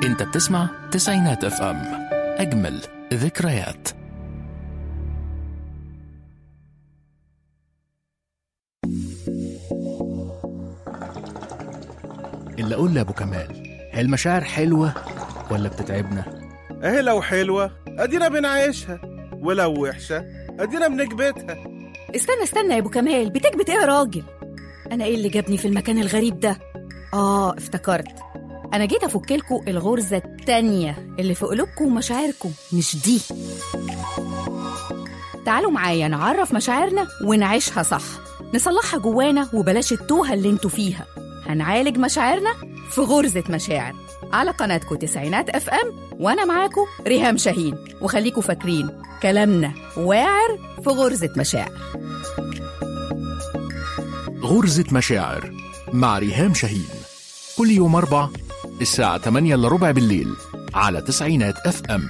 انت بتسمع تسعينات اف ام اجمل ذكريات اللي اقول لابو كمال هي المشاعر حلوه ولا بتتعبنا اهي لو حلوة ادينا بنعيشها ولو وحشة ادينا بنكبتها استنى استنى يا ابو كمال بتكبت ايه يا راجل انا ايه اللي جابني في المكان الغريب ده اه افتكرت انا جيت افك لكم الغرزه التانية اللي في قلوبكم ومشاعركم مش دي تعالوا معايا نعرف مشاعرنا ونعيشها صح نصلحها جوانا وبلاش التوهه اللي انتوا فيها هنعالج مشاعرنا في غرزه مشاعر على قناتكم تسعينات اف ام وانا معاكم ريهام شاهين وخليكم فاكرين كلامنا واعر في غرزه مشاعر غرزة مشاعر مع ريهام شاهين كل يوم أربع الساعة 8 إلا ربع بالليل على تسعينات اف ام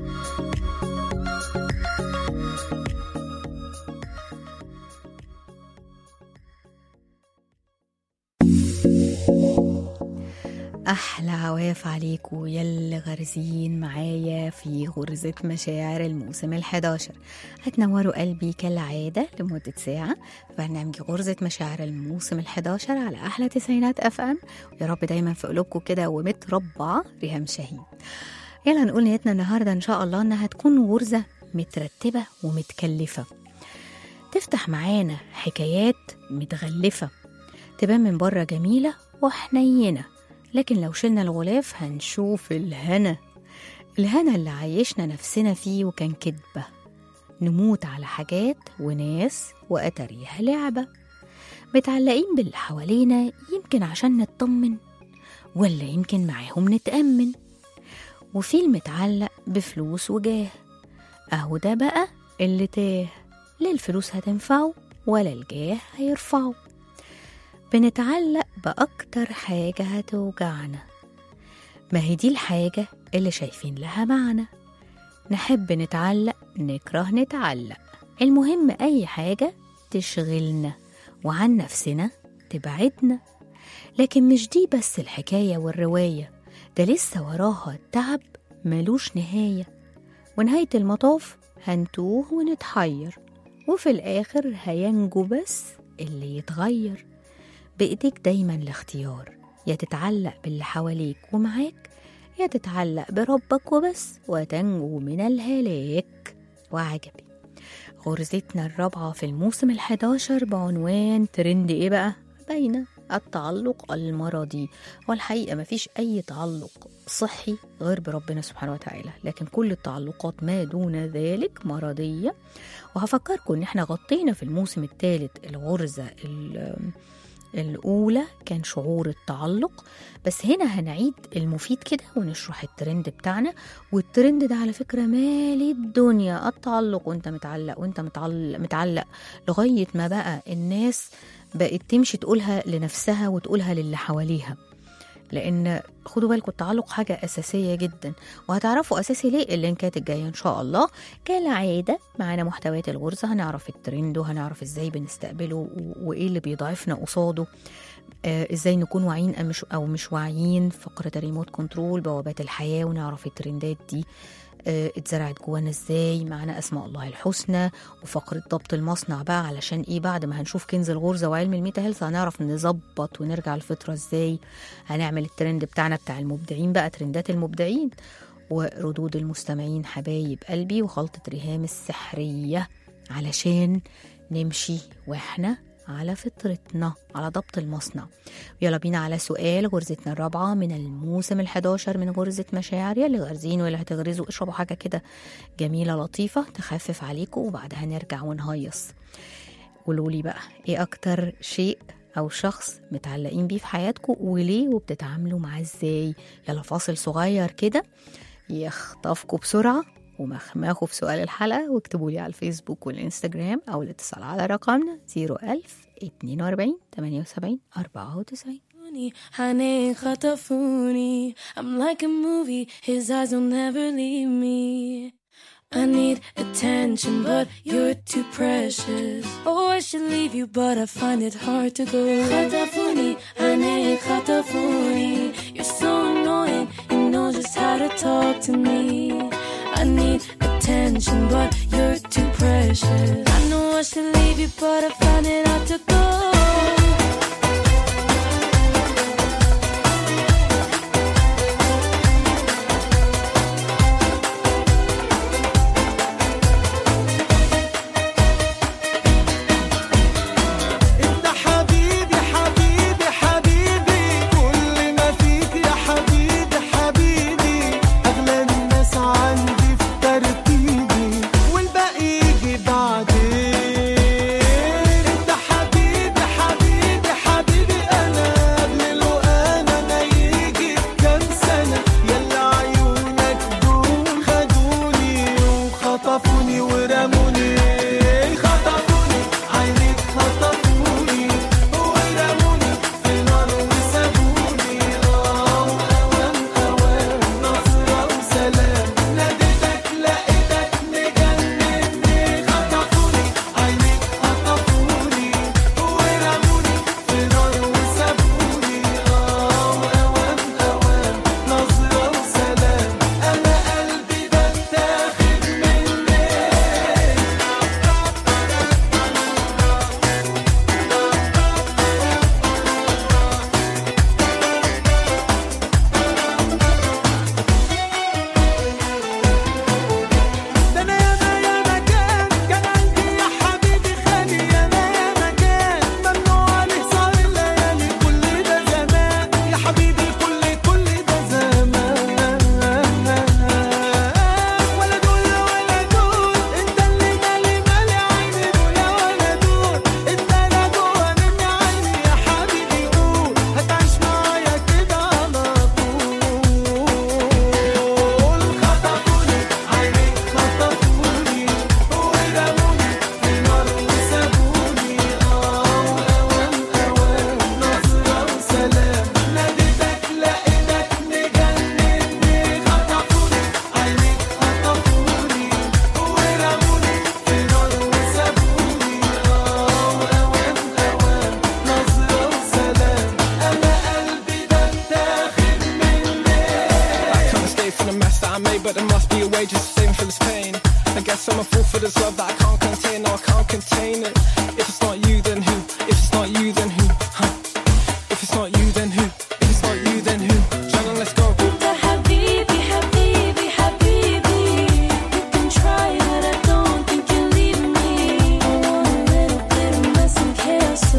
أحلى عواف عليكم يلي غارزين معايا في غرزة مشاعر الموسم الحداشر هتنوروا قلبي كالعادة لمدة ساعة في برنامج غرزة مشاعر الموسم الحداشر على أحلى تسعينات أف أم ويا رب دايما في قلوبكم كده ومتربعة ريهام شاهين يلا نقول نيتنا النهاردة إن شاء الله إنها تكون غرزة مترتبة ومتكلفة تفتح معانا حكايات متغلفة تبان من بره جميلة وحنينة لكن لو شلنا الغلاف هنشوف الهنا الهنا اللي عايشنا نفسنا فيه وكان كدبة نموت على حاجات وناس وأتاريها لعبة متعلقين باللي حوالينا يمكن عشان نطمن ولا يمكن معاهم نتأمن وفي المتعلق بفلوس وجاه أهو ده بقى اللي تاه لا الفلوس هتنفعه ولا الجاه هيرفعه بنتعلق بأكتر حاجة هتوجعنا ما هي دي الحاجة اللي شايفين لها معنى نحب نتعلق نكره نتعلق المهم أي حاجة تشغلنا وعن نفسنا تبعدنا لكن مش دي بس الحكاية والرواية ده لسه وراها تعب ملوش نهاية ونهاية المطاف هنتوه ونتحير وفي الآخر هينجو بس اللي يتغير بإيديك دايما الاختيار يا تتعلق باللي حواليك ومعاك يا تتعلق بربك وبس وتنجو من الهلاك وعجبي غرزتنا الرابعة في الموسم الحداشر بعنوان ترند ايه بقى؟ باينة التعلق المرضي والحقيقة مفيش أي تعلق صحي غير بربنا سبحانه وتعالى لكن كل التعلقات ما دون ذلك مرضية وهفكركم إن احنا غطينا في الموسم الثالث الغرزة ال- الأولى كان شعور التعلق بس هنا هنعيد المفيد كده ونشرح الترند بتاعنا والترند ده على فكرة مالي الدنيا التعلق وانت متعلق وانت متعلق, متعلق لغاية ما بقى الناس بقت تمشي تقولها لنفسها وتقولها للي حواليها لان خدوا بالكم التعلق حاجه اساسيه جدا وهتعرفوا اساسي ليه اللينكات الجايه ان شاء الله كالعاده معانا محتويات الغرزه هنعرف الترند وهنعرف ازاي بنستقبله و- وايه اللي بيضعفنا قصاده آه ازاي نكون واعيين أو مش او مش واعيين فقره الريموت كنترول بوابات الحياه ونعرف الترندات دي آه، اتزرعت جوانا ازاي معانا اسماء الله الحسنى وفقره ضبط المصنع بقى علشان ايه بعد ما هنشوف كنز الغرزه وعلم الميتا هيلث هنعرف نظبط ونرجع الفطره ازاي هنعمل الترند بتاعنا بتاع المبدعين بقى ترندات المبدعين وردود المستمعين حبايب قلبي وخلطه ريهام السحريه علشان نمشي واحنا على فطرتنا على ضبط المصنع يلا بينا على سؤال غرزتنا الرابعة من الموسم الحداشر من غرزة مشاعر يلي غارزين واللي هتغرزوا اشربوا حاجة كده جميلة لطيفة تخفف عليكم وبعدها نرجع ونهيص قولوا لي بقى ايه اكتر شيء او شخص متعلقين بيه في حياتكم وليه وبتتعاملوا معاه ازاي يلا فاصل صغير كده يخطفكم بسرعة ومخمخوا في سؤال الحلقة واكتبوا لي على الفيسبوك والانستجرام أو الاتصال على رقمنا 01000 42 78 94 Honey, honey, خطفوني. I'm like a movie, his eyes will never leave me. I need attention, but you're too precious. Oh, I should leave you, but I find it hard to go. خطفوني, honey, خطفوني. You're so annoying, you know just to me. I need attention, but you're too precious. I know I should leave you, but I found it hard to go. انت حبيبي حبيبي حبيبي كل ما فيك يا حبيبي حبيبي اغلى الناس عندي في ترتيبي والباقي يجي بعدين انت حبيبي حبيبي حبيبي انا قبل لو انا ما يجي كام سنه يلا عيونك دول خدوني وخطفوني ورموني خطفوني عينيك خطفوني ورموني في نار وسابوني اه اوام اوام نظرة وسلام ناديتك لقيتك مجنني خطفوني عينيك خطفوني ورموني في نار وسابوني اه اوام اوام نظرة وسلام انا قلبي ده اتاخد مني ده انا ياما ياما كان كان عندي يا حبيبي خالي ياما ياما كان ممنوع عليه سهر الليالي كل ده زمان يا حبيبي كل كل ده زمان ولا دول ولا دول انت اللي مالي مالي عيني دول ولا دول انت انا جوا مني عيني يا حبيبي قول هتعيش معايا كده على طول خطفوني عينيك خطفوني ورموني في نار وسابوني اه اوام اوام نظرة وسلام ناديتك لقيتك مجنني خطفوني عينيك خطفوني ورموني في نار وسابوني اه اوام اوام نظرة وسلام انا قلبي ده اتاخد مني I can't escape from the mess that I made, but there must be a way just to save me from this pain. I guess I'm a fool for this love that I can't contain, no, I can't contain it. If it's not you, then who? If it's not you, then who? Huh? If it's not you, then who? If it's not you, then who? Shannon, let's go. انت حبيبي حبيبي حبيبي You can try but I don't think you'll leave me I want a little bit of mess and chaos so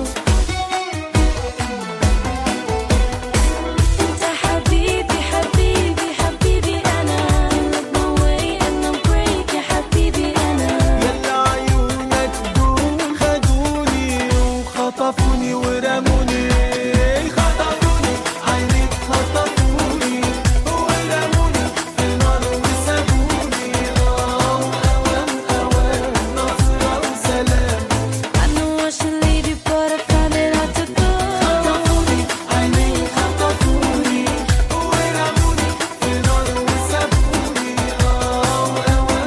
انت حبيبي حبيبي حبيبي انا I love my way and I'm break يا حبيبي انا يلا عيونك دول خدوني وخطفوني ورموني خطفوني عينيك خطفوني ورموني في نار وسابوني اه اوام اوام نظرة وسلام I know I should leave you but I found it hard to go خطفوني عينيك خطفوني ورموني في نار وسابوني اه اوام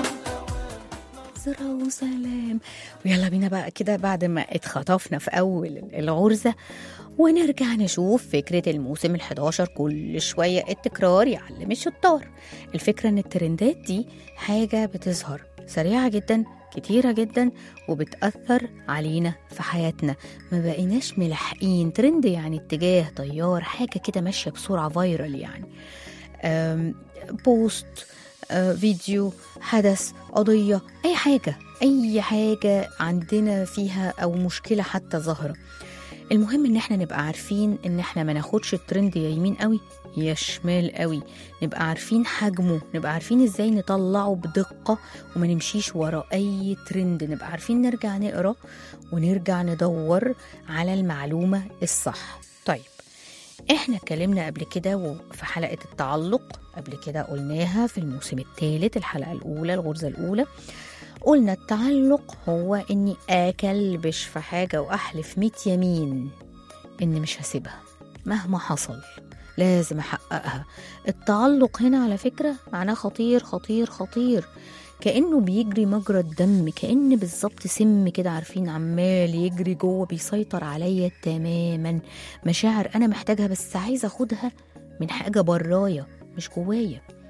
نظرة وسلام ويلا بينا بقى كده بعد ما اتخطفنا في أول الغرزة ونرجع نشوف فكرة الموسم ال11 كل شوية التكرار يعلم الشطار الفكرة ان الترندات دي حاجة بتظهر سريعة جدا كتيرة جدا وبتأثر علينا في حياتنا ما بقيناش ملاحقين ترند يعني اتجاه تيار حاجة كده ماشية بسرعة فايرال يعني أم، بوست آه، فيديو حدث قضية أي حاجة أي حاجة عندنا فيها أو مشكلة حتى ظاهرة المهم ان احنا نبقى عارفين ان احنا ما ناخدش الترند يا يمين قوي يا شمال قوي نبقى عارفين حجمه نبقى عارفين ازاي نطلعه بدقة وما نمشيش ورا اي ترند نبقى عارفين نرجع نقرا ونرجع ندور على المعلومة الصح طيب احنا اتكلمنا قبل كده وفي حلقة التعلق قبل كده قلناها في الموسم الثالث الحلقة الأولى الغرزة الأولى قلنا التعلق هو اني اكلبش في حاجة واحلف ميت يمين اني مش هسيبها مهما حصل لازم احققها التعلق هنا على فكرة معناه خطير خطير خطير كأنه بيجري مجرى الدم كأن بالظبط سم كده عارفين عمال يجري جوه بيسيطر عليا تماما مشاعر أنا محتاجها بس عايزة أخدها من حاجة برايا مش جوايا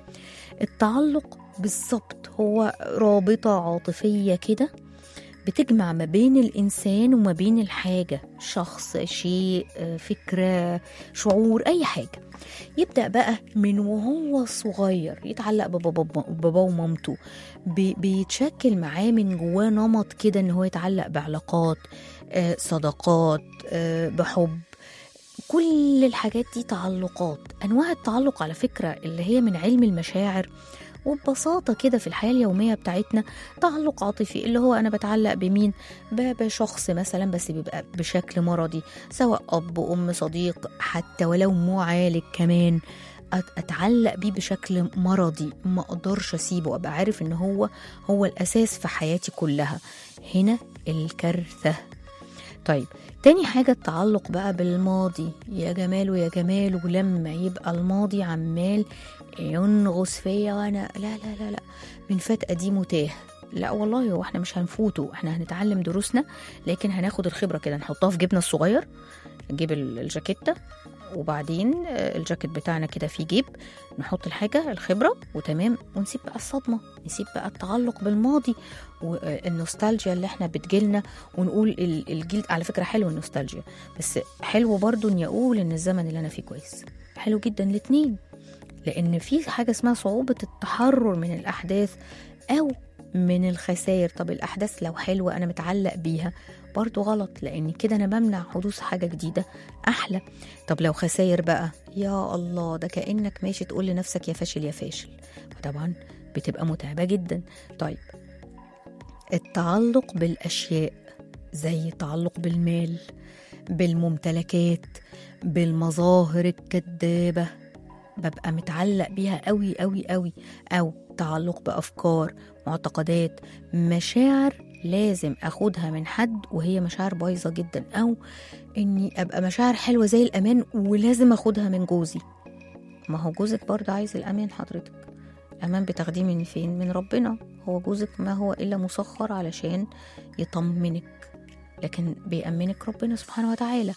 التعلق بالظبط هو رابطة عاطفية كده بتجمع ما بين الإنسان وما بين الحاجة شخص شيء آه، فكرة شعور أي حاجة يبدأ بقى من وهو صغير يتعلق ببابا باباه ومامته بي- بيتشكل معاه من جواه نمط كده ان هو يتعلق بعلاقات آه، صداقات آه، بحب كل الحاجات دي تعلقات انواع التعلق على فكره اللي هي من علم المشاعر وببساطه كده في الحياه اليوميه بتاعتنا تعلق عاطفي اللي هو انا بتعلق بمين ب- بشخص مثلا بس بيبقى بشكل مرضي سواء اب ام صديق حتى ولو معالج كمان أت- اتعلق بيه بشكل مرضي ما اقدرش اسيبه ابقى عارف ان هو هو الاساس في حياتي كلها هنا الكارثه طيب تاني حاجة التعلق بقى بالماضي يا جماله يا جماله لما يبقى الماضي عمال ينغص فيا وانا لا لا لا لا من فات قديم وتاه لا والله هو احنا مش هنفوته احنا هنتعلم دروسنا لكن هناخد الخبرة كده نحطها في جيبنا الصغير نجيب ال- الجاكيتة وبعدين آه، الجاكيت بتاعنا كده فيه جيب نحط الحاجة الخبرة وتمام ونسيب بقى الصدمة نسيب بقى التعلق بالماضي والنوستالجيا اللي احنا بتجيلنا ونقول ال- الجيل على فكرة حلو النوستالجيا بس حلو برضو اني اقول ان الزمن اللي انا فيه كويس حلو جدا الاتنين لان في حاجة اسمها صعوبة التحرر من الاحداث او من الخسائر طب الاحداث لو حلوة انا متعلق بيها برضو غلط لان كده انا بمنع حدوث حاجة جديدة احلى طب لو خسائر بقى يا الله ده كأنك ماشي تقول لنفسك يا فاشل يا فاشل فطبعا بتبقى متعبة جدا طيب التعلق بالأشياء زي التعلق بالمال بالممتلكات بالمظاهر الكدابة ببقى متعلق بيها قوي قوي قوي أو تعلق بأفكار معتقدات مشاعر لازم أخدها من حد وهي مشاعر بايظة جدا أو إني أبقى مشاعر حلوة زي الأمان ولازم أخدها من جوزي ما هو جوزك برضه عايز الأمان حضرتك الأمان بتاخديه من فين؟ من ربنا هو جوزك ما هو إلا مسخر علشان يطمنك لكن بيأمنك ربنا سبحانه وتعالى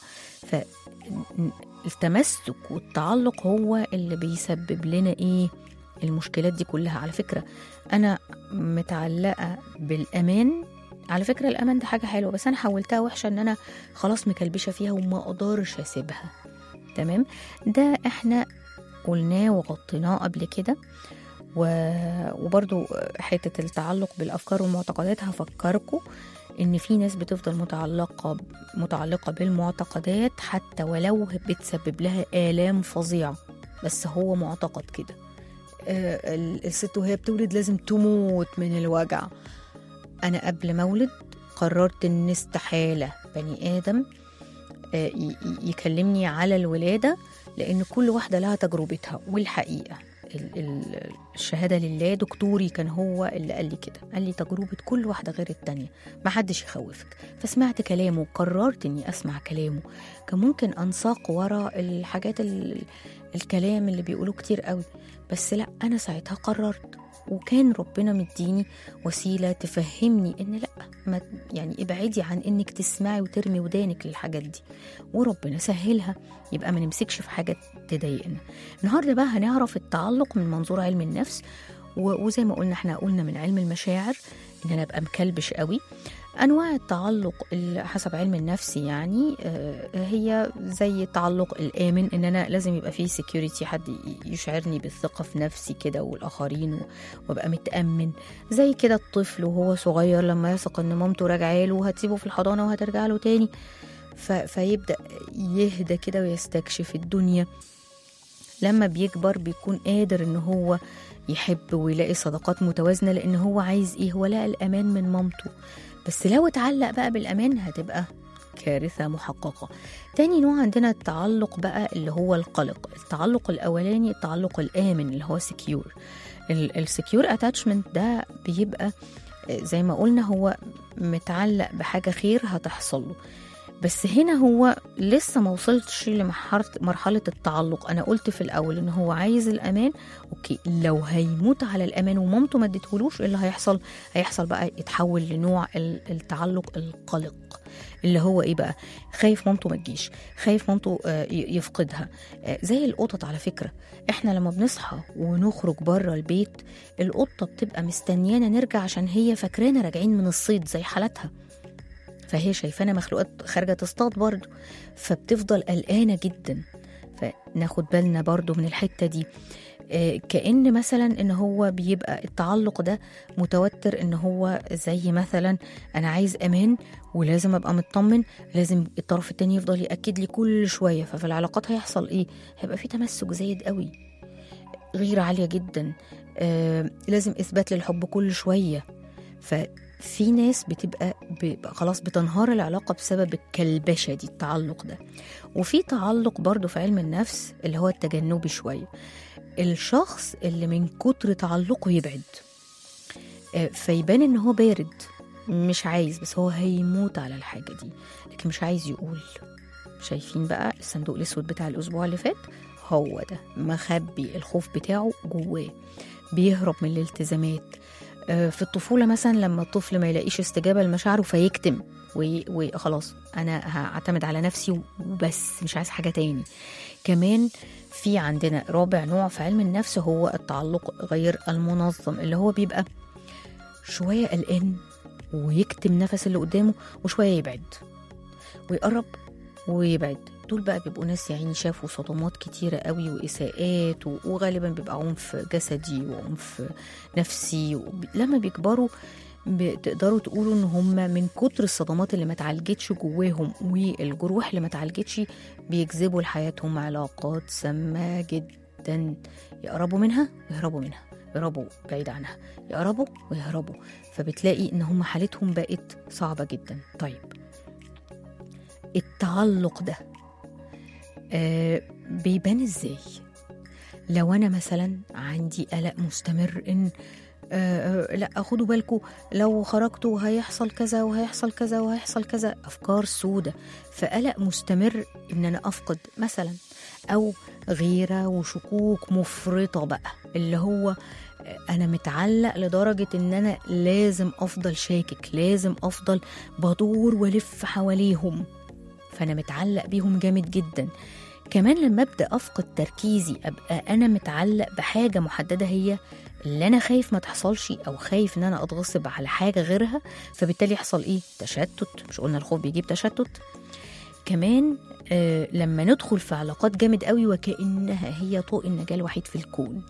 فالتمسك والتعلق هو اللي بيسبب لنا إيه المشكلات دي كلها على فكرة أنا متعلقة بالأمان على فكرة الأمان ده حاجة حلوة بس أنا حولتها وحشة إن أنا خلاص مكلبشة فيها وما أقدرش أسيبها تمام ده إحنا قلناه وغطيناه قبل كده و... وبرضو حتة التعلق بالأفكار والمعتقدات هفكركم إن في ناس بتفضل متعلقة متعلقة بالمعتقدات حتى ولو بتسبب لها آلام فظيعة بس هو معتقد كده آه، ال- الست وهي بتولد لازم تموت من الوجع أنا قبل ما أولد قررت إن استحالة بني آدم آه، ي- ي- يكلمني على الولادة لأن كل واحدة لها تجربتها والحقيقة ال- ال- الشهادة لله دكتوري كان هو اللي قال لي كده قال لي تجربة كل واحدة غير التانية ما حدش يخوفك فسمعت كلامه وقررت اني اسمع كلامه كان ممكن انساق ورا الحاجات ال- الكلام اللي بيقولوه كتير قوي بس لا انا ساعتها قررت وكان ربنا مديني وسيلة تفهمني إن لأ ما يعني ابعدي عن إنك تسمعي وترمي ودانك للحاجات دي وربنا سهلها يبقى ما نمسكش في حاجة تضايقنا النهاردة بقى هنعرف التعلق من منظور علم النفس و- وزي ما قلنا احنا قلنا من علم المشاعر ان انا ابقى مكلبش قوي انواع التعلق اللي حسب علم النفس يعني آه، هي زي التعلق الامن ان انا لازم يبقى فيه سكيورتي حد ي- يشعرني بالثقه في نفسي كده والاخرين و- وابقى متامن زي كده الطفل وهو صغير لما يثق ان مامته راجعه له وهتسيبه في الحضانه وهترجع له تاني ف... فيبدا يهدى كده ويستكشف الدنيا لما بيكبر بيكون قادر ان هو يحب ويلاقي صداقات متوازنه لان هو عايز ايه هو لقى الامان من مامته بس لو اتعلق بقى بالامان هتبقى كارثه محققه تاني نوع عندنا التعلق بقى اللي هو القلق التعلق الاولاني التعلق الامن اللي هو سكيور السكيور اتاتشمنت ده بيبقى آه، زي ما قلنا هو متعلق بحاجه خير هتحصل له بس هنا هو لسه ما وصلتش لمرحله مرحله التعلق انا قلت في الاول ان هو عايز الامان اوكي لو هيموت على الامان ومامته ما اديتهولوش إيه اللي هيحصل هيحصل بقى يتحول لنوع ال- التعلق القلق اللي هو ايه بقى خايف مامته ما تجيش خايف مامته آه، ي- يفقدها آه، زي القطط على فكره احنا لما بنصحى ونخرج بره البيت القطه بتبقى مستنيانا نرجع عشان هي فاكرانا راجعين من الصيد زي حالتها فهي شايفانا مخلوقات خارجه تصطاد برضه فبتفضل قلقانه جدا فناخد بالنا برضه من الحته دي آه، كأن مثلا ان هو بيبقى التعلق ده متوتر ان هو زي مثلا انا عايز امان ولازم ابقى مطمن لازم الطرف التاني يفضل ياكد لي كل شويه ففي العلاقات هيحصل ايه هيبقى في تمسك زايد قوي غيره عاليه جدا آه لازم اثبات للحب كل شويه ففي ناس بتبقى, بيبقى خلاص بتنهار العلاقه بسبب الكلبشه دي التعلق ده وفي تعلق برضو في علم النفس اللي هو التجنبي شويه الشخص اللي من كتر تعلقه يبعد آه، فيبان ان هو بارد مش عايز بس هو هيموت على الحاجه دي لكن مش عايز يقول شايفين بقى الصندوق الاسود بتاع الاسبوع اللي فات هو ده مخبي الخوف بتاعه جواه بيهرب من الالتزامات آه، في الطفوله مثلا لما الطفل ما يلاقيش استجابه لمشاعره فيكتم وي- وخلاص انا هعتمد على نفسي وبس مش عايز حاجه تاني كمان في عندنا رابع نوع في علم النفس هو التعلق غير المنظم اللي هو بيبقى شويه قلقان ويكتم نفس اللي قدامه وشويه يبعد ويقرب ويبعد دول بقى بيبقوا ناس يعني شافوا صدمات كتيرة قوي وإساءات و- وغالبا بيبقى عنف جسدي وعنف نفسي وب- لما بيكبروا بتقدروا تقولوا ان هم من كتر الصدمات اللي ما اتعالجتش جواهم والجروح اللي ما اتعالجتش بيجذبوا لحياتهم علاقات سامة جدا يقربوا منها ويهربوا منها يقربوا بعيد عنها يقربوا ويهربوا فبتلاقي ان هم حالتهم بقت صعبة جدا طيب التعلق ده آه بيبان ازاي لو انا مثلا عندي قلق مستمر ان آه آه، لا خدوا بالكم لو خرجتوا هيحصل كذا وهيحصل كذا وهيحصل كذا افكار سودة فقلق مستمر ان انا افقد مثلا او غيره وشكوك مفرطه بقى اللي هو آه، انا متعلق لدرجه ان انا لازم افضل شاكك لازم افضل بدور والف حواليهم فانا متعلق بيهم جامد جدا كمان لما ابدا افقد تركيزي ابقى انا متعلق بحاجه محدده هي اللي انا خايف ما تحصلش او خايف ان انا اتغصب على حاجه غيرها فبالتالي يحصل ايه تشتت مش قلنا الخوف بيجيب تشتت كمان آه لما ندخل في علاقات جامد قوي وكانها هي طوق النجاه الوحيد في الكون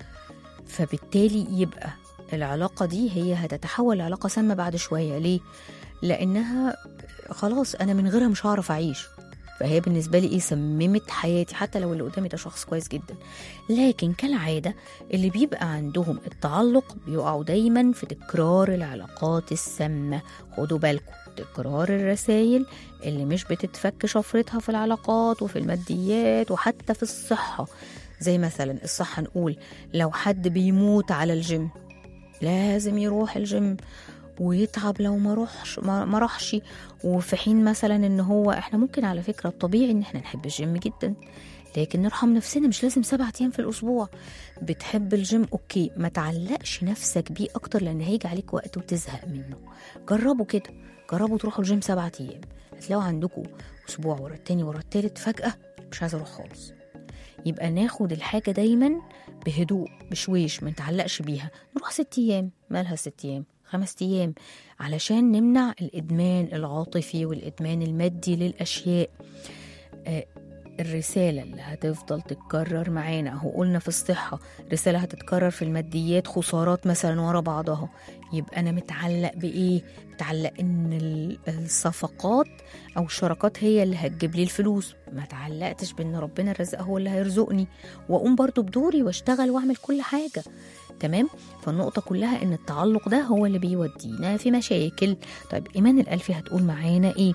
فبالتالي يبقى العلاقه دي هي هتتحول لعلاقه سامه بعد شويه ليه لانها خلاص انا من غيرها مش هعرف اعيش فهي بالنسبه لي ايه سممت حياتي حتى لو اللي قدامي ده شخص كويس جدا لكن كالعاده اللي بيبقى عندهم التعلق بيقعوا دايما في تكرار العلاقات السامه خدوا بالكم تكرار الرسائل اللي مش بتتفك شفرتها في العلاقات وفي الماديات وحتى في الصحه زي مثلا الصحه نقول لو حد بيموت على الجيم لازم يروح الجيم ويتعب لو ما روحش ما ما راحش وفي حين مثلا ان هو احنا ممكن على فكره الطبيعي ان احنا نحب الجيم جدا لكن نرحم نفسنا مش لازم سبعة ايام في الاسبوع بتحب الجيم اوكي ما تعلقش نفسك بيه اكتر لان هيجي عليك وقت وتزهق منه جربوا كده جربوا تروحوا الجيم سبعة ايام هتلاقوا عندكم اسبوع ورا التاني ورا التالت فجاه مش عايزه اروح خالص يبقى ناخد الحاجه دايما بهدوء بشويش ما نتعلقش بيها نروح ست ايام مالها ست ايام خمس ايام علشان نمنع الادمان العاطفي والادمان المادي للاشياء آه، الرسالة اللي هتفضل تتكرر معانا اهو قلنا في الصحة رسالة هتتكرر في الماديات خسارات مثلا ورا بعضها يبقى أنا متعلق بإيه؟ متعلق إن ال- الصفقات أو الشراكات هي اللي هتجيب لي الفلوس ما تعلقتش بإن ربنا الرزق هو اللي هيرزقني وأقوم برضو بدوري واشتغل وأعمل كل حاجة تمام فالنقطة كلها إن التعلق ده هو اللي بيودينا في مشاكل طيب إيمان الألفي هتقول معانا إيه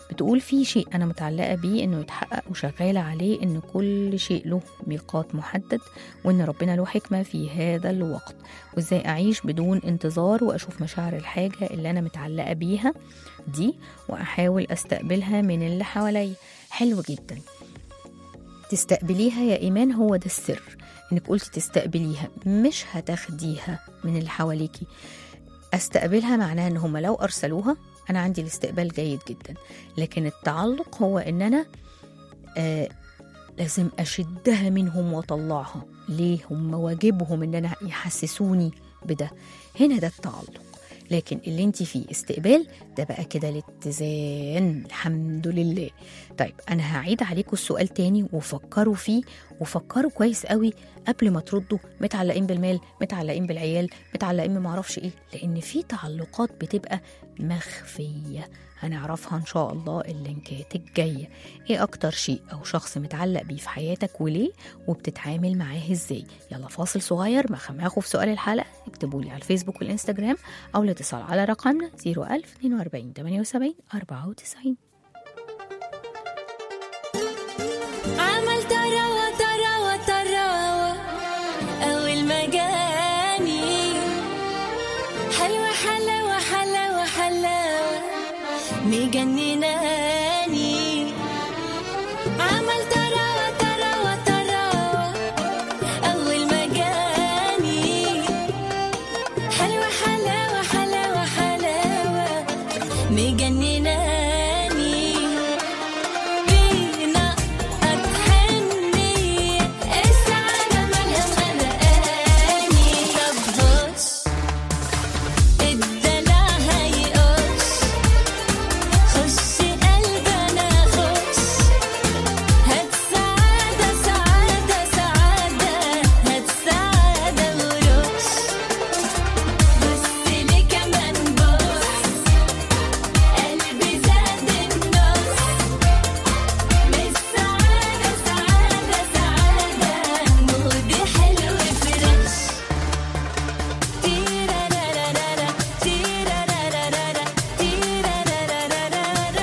بتقول في شيء أنا متعلقة بيه إنه يتحقق وشغالة عليه إن كل شيء له ميقات محدد وإن ربنا له حكمة في هذا الوقت وإزاي أعيش بدون انتظار وأشوف مشاعر الحاجة اللي أنا متعلقة بيها دي وأحاول أستقبلها من اللي حواليا حلو جدا تستقبليها يا إيمان هو ده السر إنك قلتي تستقبليها مش هتاخديها من اللي حواليكي استقبلها معناها ان هم لو ارسلوها انا عندي الاستقبال جيد جدا لكن التعلق هو ان انا آه لازم اشدها منهم واطلعها ليه هم واجبهم ان انا يحسسوني بده هنا ده التعلق لكن اللي انت فيه استقبال ده بقى كده الاتزان الحمد لله طيب انا هعيد عليكم السؤال تاني وفكروا فيه وفكروا كويس قوي قبل ما تردوا متعلقين بالمال متعلقين بالعيال متعلقين بمعرفش ايه لان في تعلقات بتبقى مخفيه هنعرفها ان شاء الله اللينكات الجايه ايه اكتر شيء او شخص متعلق بيه في حياتك وليه وبتتعامل معاه ازاي يلا فاصل صغير ما خماخوا في سؤال الحلقه اكتبوا لي على الفيسبوك والانستجرام او الاتصال على رقمنا 01000 42 78 94 عمل تراوة تراوة تراوة أول ما جاني حلوة حلاوة حلاوة حلاوة مجنناني عمل تراوة تراوة تراوة أول ما جاني حلوة حلاوة حلاوة حلاوة مجنناني بينا أتحني السعادة مالها مغرقاني طب بص الدلع هيقص خش قلبنا خش هات سعادة سعادة سعادة هات سعادة ورش بص لي كمان بص قلبي زاد النص مش سعادة سعادة سعادة مودي حلو فريش تيرارارارا تيرارارارا تيرارارارا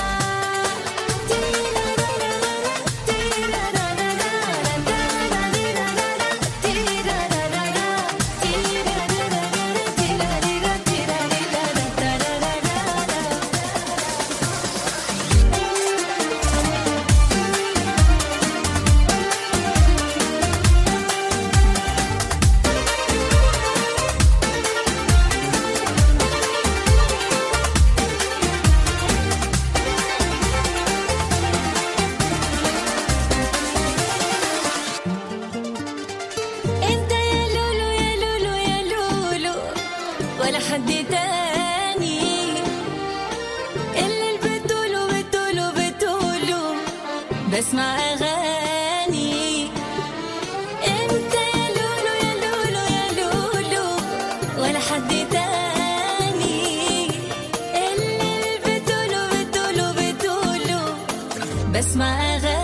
انت يا لولو يا لولو يا لولو ولا حد تاني اللي بتقولوا بتقولوا بتقولوا بسمع اغاني انت يا لولو يا لولو يا لولو ولا حد تاني اللي بتقولوا بتقولوا بتقولوا بسمع اغاني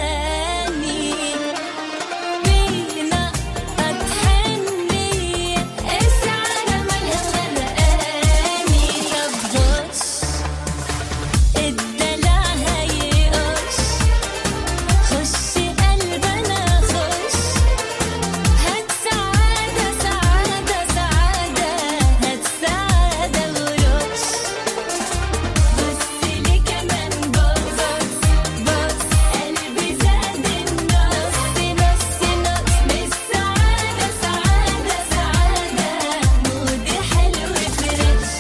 بينا أتحني السعادة مالها مغرقاني طب بص الدلع هيقص خش قلبنا خش هات سعادة سعادة سعادة هات سعادة ورش بص لي كمان بص بص قلبي زاد النص نص نص مش سعادة سعادة سعادة مودي حلو فريش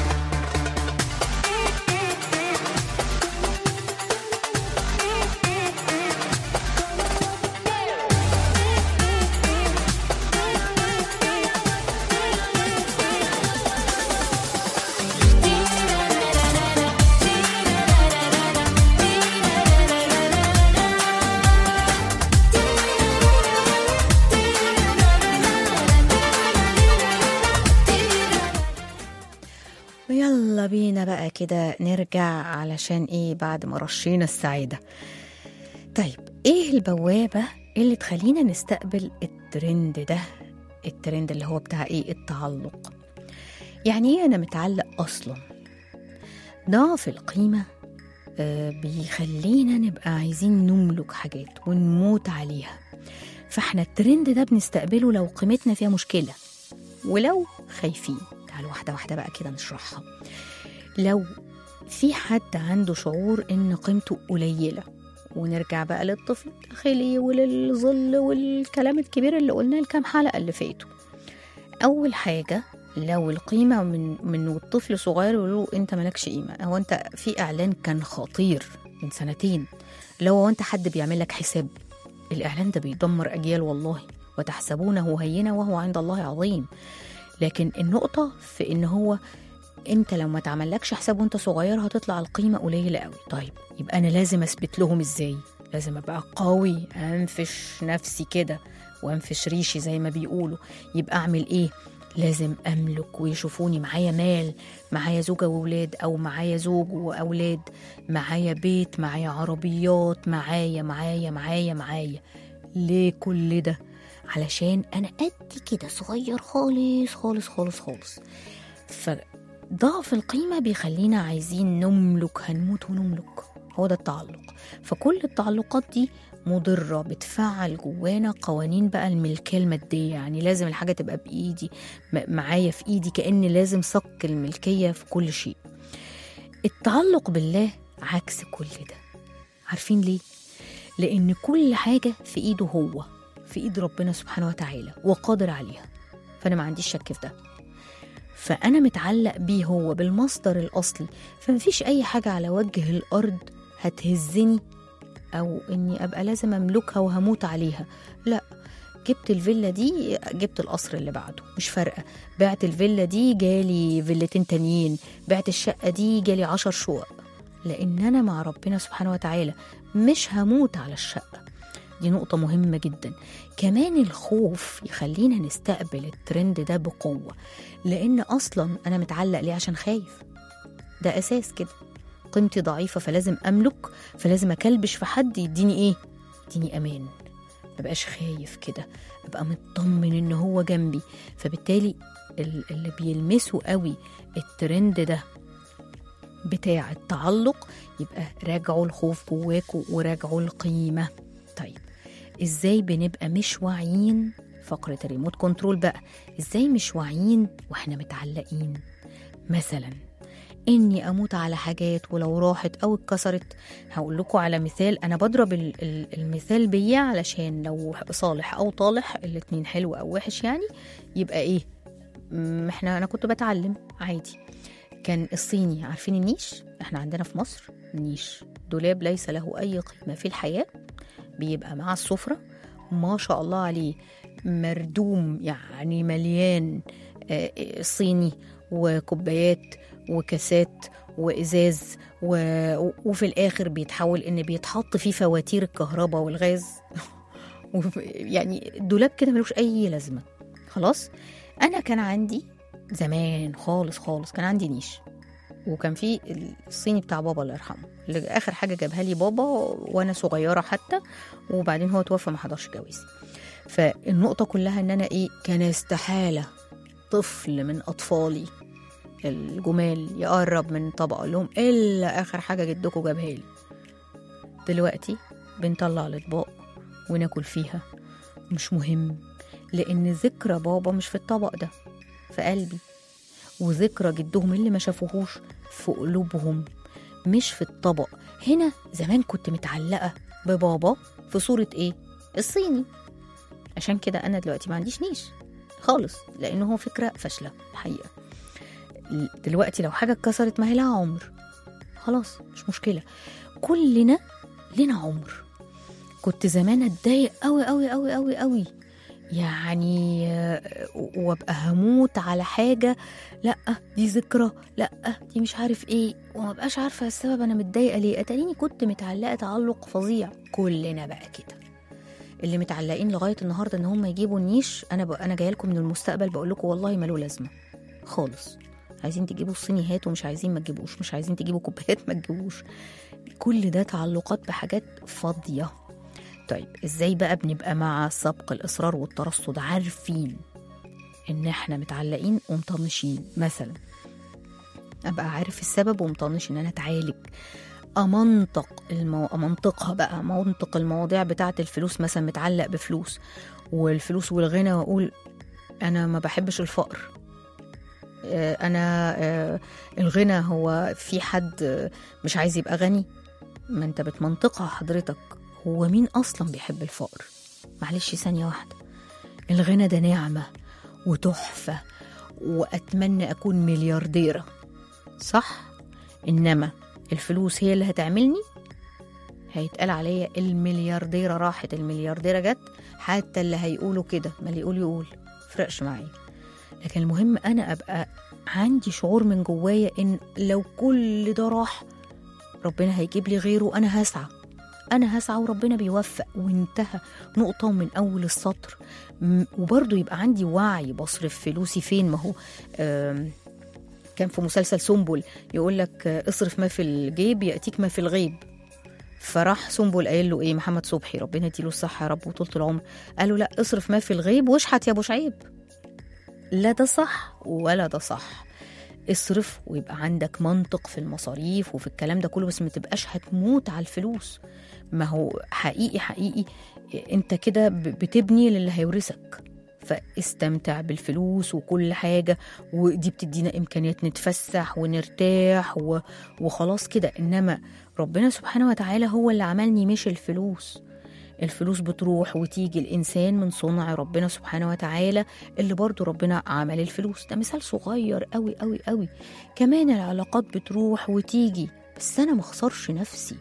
ويلا بينا بقى كده نرجع علشان ايه بعد ما رشينا السعادة طيب ايه البوابة اللي تخلينا نستقبل الترند ده الترند اللي هو بتاع ايه التعلق يعني ايه انا متعلق اصلا ضعف القيمة آه، بيخلينا نبقى عايزين نملك حاجات ونموت عليها فاحنا الترند ده بنستقبله لو قيمتنا فيها مشكلة ولو خايفين تعالوا واحدة واحدة بقى كده نشرحها لو في حد عنده شعور ان قيمته قليلة ونرجع بقى للطفل الداخلي وللظل والكلام الكبير اللي قلناه الكام حلقة اللي فاتوا أول حاجة لو القيمة من من والطفل صغير يقولوا له أنت مالكش قيمة هو أنت في إعلان كان خطير من سنتين لو هو أنت حد بيعمل لك حساب الإعلان ده بيدمر أجيال والله وتحسبونه هينة وهو عند الله عظيم لكن النقطة في إن هو انت لو ما تعملكش حساب وانت صغير هتطلع القيمه قليله قوي طيب يبقى انا لازم اثبت لهم ازاي لازم ابقى قوي انفش نفسي كده وانفش ريشي زي ما بيقولوا يبقى اعمل ايه لازم املك ويشوفوني معايا مال معايا زوجة وولاد او معايا زوج واولاد معايا بيت معايا عربيات معايا معايا معايا معايا ليه كل ده علشان انا قد كده صغير خالص خالص خالص خالص فضعف القيمة بيخلينا عايزين نملك هنموت ونملك هو ده التعلق فكل التعلقات دي مضرة بتفعل جوانا قوانين بقى الملكية المادية يعني لازم الحاجة تبقى بإيدي م- معايا في إيدي كأن لازم صك الملكية في كل شيء التعلق بالله عكس كل ده عارفين ليه؟ لأن كل حاجة في إيده هو في إيد ربنا سبحانه وتعالى وقادر عليها فأنا ما عنديش شك في ده فأنا متعلق بيه هو بالمصدر الأصلي فمفيش أي حاجة على وجه الأرض هتهزني أو إني أبقى لازم أملكها وهموت عليها لا جبت الفيلا دي جبت القصر اللي بعده مش فارقة بعت الفيلا دي جالي فيلتين تانيين بعت الشقة دي جالي عشر شقق لأن أنا مع ربنا سبحانه وتعالى مش هموت على الشقة دي نقطة مهمة جدا كمان الخوف يخلينا نستقبل الترند ده بقوة لأن أصلا أنا متعلق ليه عشان خايف ده أساس كده قيمتي ضعيفة فلازم أملك فلازم أكلبش في حد يديني إيه؟ يديني أمان مبقاش خايف كده أبقى مطمن إن هو جنبي فبالتالي ال- اللي بيلمسوا قوي الترند ده بتاع التعلق يبقى راجعوا الخوف جواكوا وراجعوا القيمة طيب ازاي بنبقى مش واعيين فقرة الريموت كنترول بقى ازاي مش واعيين واحنا متعلقين مثلا اني اموت على حاجات ولو راحت او اتكسرت هقول لكم على مثال انا بضرب ال- ال- المثال بيه علشان لو صالح او طالح الاتنين حلو او وحش يعني يبقى ايه م، احنا انا كنت بتعلم عادي كان الصيني عارفين النيش احنا عندنا في مصر نيش دولاب ليس له اي قيمه في الحياه بيبقى مع السفره ما شاء الله عليه مردوم يعني مليان آه، صيني وكوبايات وكاسات وازاز و... وفي الاخر بيتحول ان بيتحط فيه فواتير الكهرباء والغاز وف- يعني دولاب كده ملوش اي لازمه خلاص انا كان عندي زمان خالص خالص كان عندي نيش وكان في الصيني بتاع بابا الله يرحمه اللي اخر حاجه جابها لي بابا وانا صغيره حتى وبعدين هو توفى ما حضرش جوازي فالنقطه كلها ان انا ايه كان استحاله طفل من اطفالي الجمال يقرب من طبق اقول لهم الا اخر حاجه جدكم جابها لي دلوقتي بنطلع الاطباق وناكل فيها مش مهم لان ذكرى بابا مش في الطبق ده في قلبي وذكرى جدهم اللي ما شافوهوش في قلوبهم مش في الطبق هنا زمان كنت متعلقة ببابا في صورة ايه الصيني عشان كده انا دلوقتي ما عنديش نيش خالص لانه هو فكرة فاشلة الحقيقة دلوقتي لو حاجة اتكسرت ما هي لها عمر خلاص مش مشكلة كلنا لنا عمر كنت زمان اتضايق قوي قوي قوي قوي قوي يعني آه، وابقى هموت على حاجه لا دي ذكرى لا دي مش عارف ايه وما بقاش عارفه السبب انا متضايقه ليه اتاريني كنت متعلقه تعلق فظيع كلنا بقى كده اللي متعلقين لغايه النهارده ان هم يجيبوا النيش انا ب... انا جايه لكم من المستقبل بقول لكم والله ماله لازمه خالص عايزين تجيبوا الصيني هاتوا مش عايزين ما تجيبوش مش عايزين تجيبوا كوبايات ما تجيبوش كل ده تعلقات بحاجات فاضيه طيب ازاي بقى بنبقى مع سبق الاصرار والترصد عارفين ان احنا متعلقين ومطنشين مثلا ابقى عارف السبب ومطنش ان انا اتعالج امنطق المو... امنطقها بقى منطق المواضيع بتاعه الفلوس مثلا متعلق بفلوس والفلوس والغنى واقول انا ما بحبش الفقر آه، انا آه، الغنى هو في حد آه، مش عايز يبقى غني ما انت بتمنطقها حضرتك هو مين اصلا بيحب الفقر معلش ثانيه واحده الغنى ده نعمه وتحفه واتمنى اكون مليارديره صح انما الفلوس هي اللي هتعملني هيتقال عليا المليارديره راحت المليارديره جت حتى اللي هيقولوا كده ما اللي يقول يقول فرقش معايا لكن المهم انا ابقى عندي شعور من جوايا ان لو كل ده راح ربنا هيجيب لي غيره انا هسعى انا هسعى وربنا بيوفق وانتهى نقطه من اول السطر م- وبرضه يبقى عندي وعي بصرف فلوسي فين ما هو آم، كان في مسلسل سنبل يقول لك آه، اصرف ما في الجيب ياتيك ما في الغيب فراح سنبل قايل له ايه محمد صبحي ربنا يديله الصحه يا رب وطولة العمر قال له لا اصرف ما في الغيب واشحت يا ابو شعيب لا ده صح ولا ده صح اصرف ويبقى عندك منطق في المصاريف وفي الكلام ده كله بس ما تبقاش هتموت على الفلوس ما هو حقيقي حقيقي انت كده ب- بتبني للي هيورثك فاستمتع بالفلوس وكل حاجة ودي بتدينا إمكانيات نتفسح ونرتاح و... وخلاص كده إنما ربنا سبحانه وتعالى هو اللي عملني مش الفلوس الفلوس بتروح وتيجي الإنسان من صنع ربنا سبحانه وتعالى اللي برضو ربنا عمل الفلوس ده مثال صغير قوي قوي قوي كمان العلاقات بتروح وتيجي بس أنا مخسرش نفسي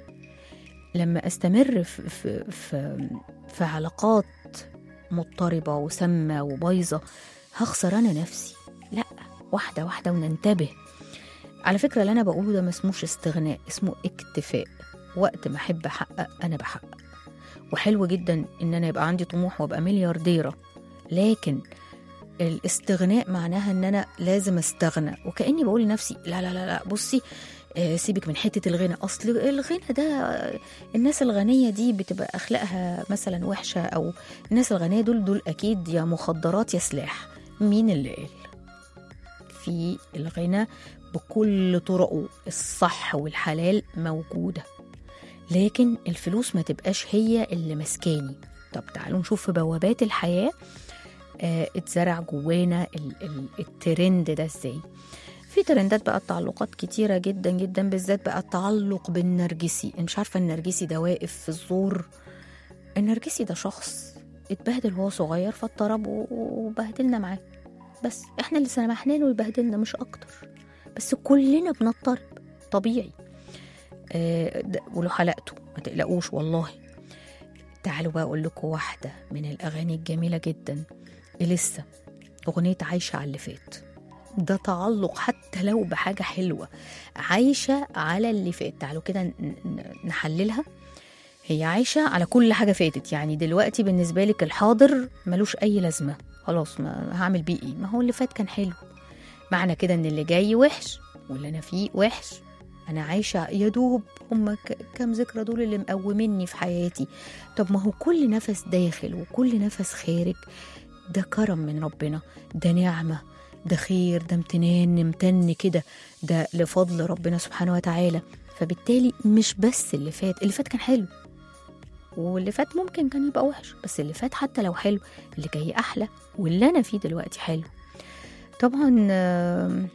لما استمر في, في, في, في علاقات مضطربة وسامة وبايظة هخسر أنا نفسي لا واحدة واحدة وننتبه على فكرة اللي أنا بقوله ده ما اسموش استغناء اسمه اكتفاء وقت ما أحب أحقق أنا بحقق وحلو جدا إن أنا يبقى عندي طموح وأبقى مليارديرة لكن الاستغناء معناها ان انا لازم استغنى وكاني بقول لنفسي لا لا لا لا بصي آه، سيبك من حته الغنى اصل الغنى ده آه، الناس الغنيه دي بتبقى اخلاقها مثلا وحشه او الناس الغنيه دول دول اكيد يا مخدرات يا سلاح مين اللي قال في الغنى بكل طرقه الصح والحلال موجوده لكن الفلوس ما تبقاش هي اللي مسكاني طب تعالوا نشوف في بوابات الحياه آه، اتزرع جوانا ال- ال- الترند ده ازاي في ترندات بقى التعلقات كتيرة جدا جدا بالذات بقى التعلق بالنرجسي أنا مش عارفة النرجسي ده واقف في الزور النرجسي ده شخص اتبهدل وهو صغير فاضطرب و- وبهدلنا معاه بس احنا اللي سمحنا له يبهدلنا مش اكتر بس كلنا بنضطرب طبيعي آه، ده- ولو حلقته ما تقلقوش والله تعالوا بقى اقول لكم واحده من الاغاني الجميله جدا لسه اغنيه عايشه على اللي فات ده تعلق حتى لو بحاجه حلوه عايشه على اللي فات تعالوا كده ن- ن- نحللها هي عايشه على كل حاجه فاتت يعني دلوقتي بالنسبه لك الحاضر ملوش اي لازمه خلاص ما هعمل بيه ايه ما هو اللي فات كان حلو معنى كده ان اللي جاي وحش واللي انا فيه وحش انا عايشه يا دوب هما ك- كام ذكرى دول اللي مقوميني في حياتي طب ما هو كل نفس داخل وكل نفس خارج ده كرم من ربنا ده نعمه ده خير ده امتنان نمتن كده ده لفضل ربنا سبحانه وتعالى فبالتالي مش بس اللي فات اللي فات كان حلو واللي فات ممكن كان يبقى وحش بس اللي فات حتى لو حلو اللي جاي احلى واللي انا فيه دلوقتي حلو طبعا آم،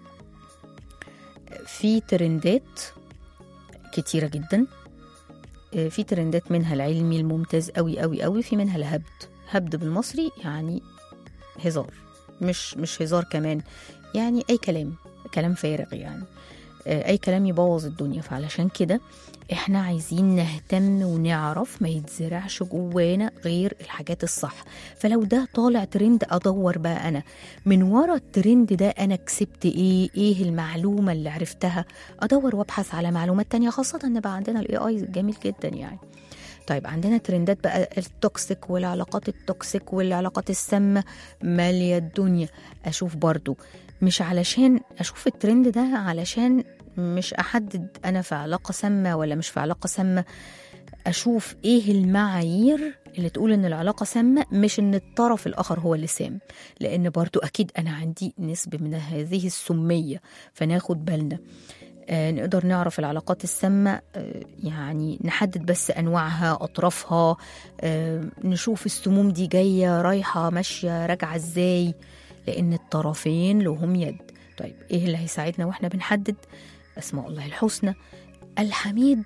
في ترندات كتيرة جدا آه، في ترندات منها العلمي الممتاز قوي قوي قوي في منها الهبد هبد بالمصري يعني هزار مش مش هزار كمان يعني اي كلام كلام فارغ يعني آه، اي كلام يبوظ الدنيا فعلشان كده احنا عايزين نهتم ونعرف ما يتزرعش جوانا غير الحاجات الصح فلو ده طالع ترند ادور بقى انا من ورا الترند ده انا كسبت ايه ايه المعلومه اللي عرفتها ادور وابحث على معلومات تانية خاصه ان بقى عندنا الاي اي جميل جدا يعني طيب عندنا ترندات بقى التوكسيك والعلاقات التوكسيك والعلاقات السامة مالية الدنيا أشوف برضو مش علشان أشوف الترند ده علشان مش أحدد أنا في علاقة سامة ولا مش في علاقة سامة أشوف إيه المعايير اللي تقول إن العلاقة سامة مش إن الطرف الآخر هو اللي سام لأن برضو أكيد أنا عندي نسبة من هذه السمية فناخد بالنا آه، نقدر نعرف العلاقات السامة آه، يعني نحدد بس أنواعها أطرافها آه، نشوف السموم دي جاية رايحة ماشية راجعة إزاي لأن الطرفين لهم يد طيب إيه اللي هيساعدنا وإحنا بنحدد أسماء الله الحسنى الحميد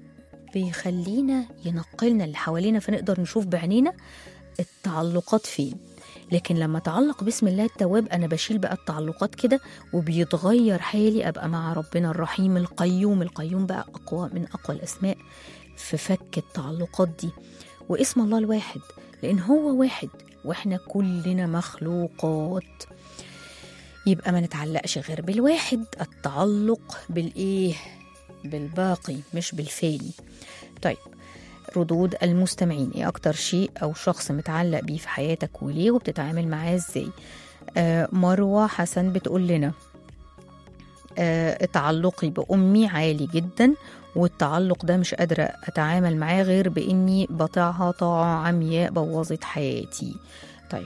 بيخلينا ينقلنا اللي حوالينا فنقدر نشوف بعينينا التعلقات فين لكن لما اتعلق باسم الله التواب انا بشيل بقى التعلقات كده وبيتغير حالي ابقى مع ربنا الرحيم القيوم القيوم بقى اقوى من اقوى الاسماء في فك التعلقات دي واسم الله الواحد لان هو واحد واحنا كلنا مخلوقات يبقى ما نتعلقش غير بالواحد التعلق بالايه بالباقي مش بالفاني طيب ردود المستمعين ايه اكتر شيء او شخص متعلق بيه في حياتك وليه وبتتعامل معاه ازاي آه مروة حسن بتقول لنا آه تعلقي بأمي عالي جدا والتعلق ده مش قادرة أتعامل معاه غير بإني بطيعها طاعة عمياء بوظت حياتي طيب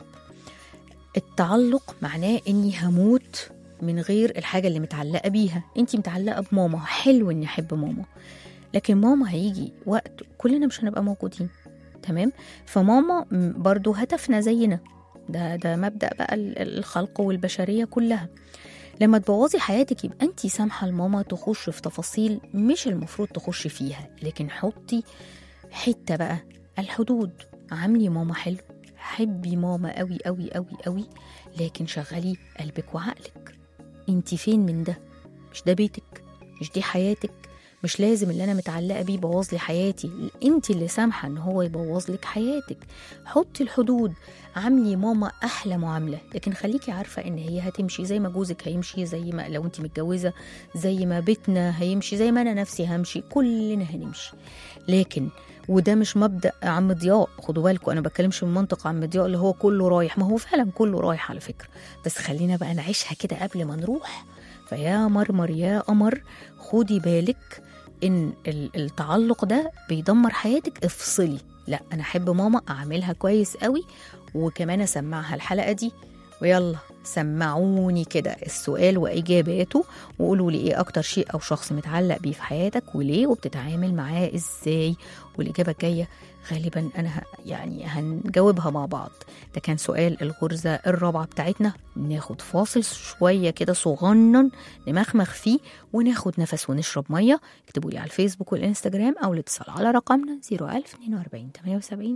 التعلق معناه إني هموت من غير الحاجة اللي متعلقة بيها انتي متعلقة بماما حلو إني أحب ماما لكن ماما هيجي وقت كلنا مش هنبقى موجودين تمام فماما م- برضو هتفنى زينا ده ده مبدأ بقى ال- الخلق والبشرية كلها لما تبوظي حياتك يبقى انت سامحة لماما تخش في تفاصيل مش المفروض تخش فيها لكن حطي حتة بقى الحدود عاملي ماما حلو حبي ماما قوي قوي قوي قوي لكن شغلي قلبك وعقلك انت فين من ده مش ده بيتك مش دي حياتك مش لازم اللي انا متعلقه بيه يبوظ لي حياتي انت اللي سامحه ان هو يبوظ لك حياتك حطي الحدود عاملي ماما احلى معامله لكن خليكي عارفه ان هي هتمشي زي ما جوزك هيمشي زي ما لو انت متجوزه زي ما بيتنا هيمشي زي ما انا نفسي همشي كلنا هنمشي لكن وده مش مبدا عم ضياء خدوا بالكم انا بتكلمش من منطق عم ضياء اللي هو كله رايح ما هو فعلا كله رايح على فكره بس خلينا بقى نعيشها كده قبل ما نروح فيا مرمر يا قمر خدي بالك ان ال- التعلق ده بيدمر حياتك افصلي لا انا احب ماما اعملها كويس قوي وكمان اسمعها الحلقه دي ويلا سمعوني كده السؤال واجاباته وقولوا لي ايه اكتر شيء او شخص متعلق بيه في حياتك وليه وبتتعامل معاه ازاي والاجابه الجايه غالبا انا ه- يعني هنجاوبها مع بعض ده كان سؤال الغرزه الرابعه بتاعتنا ناخد فاصل شويه كده صغنن نمخمخ فيه وناخد نفس ونشرب ميه اكتبوا لي على الفيسبوك والانستجرام او الاتصال على رقمنا 01042 78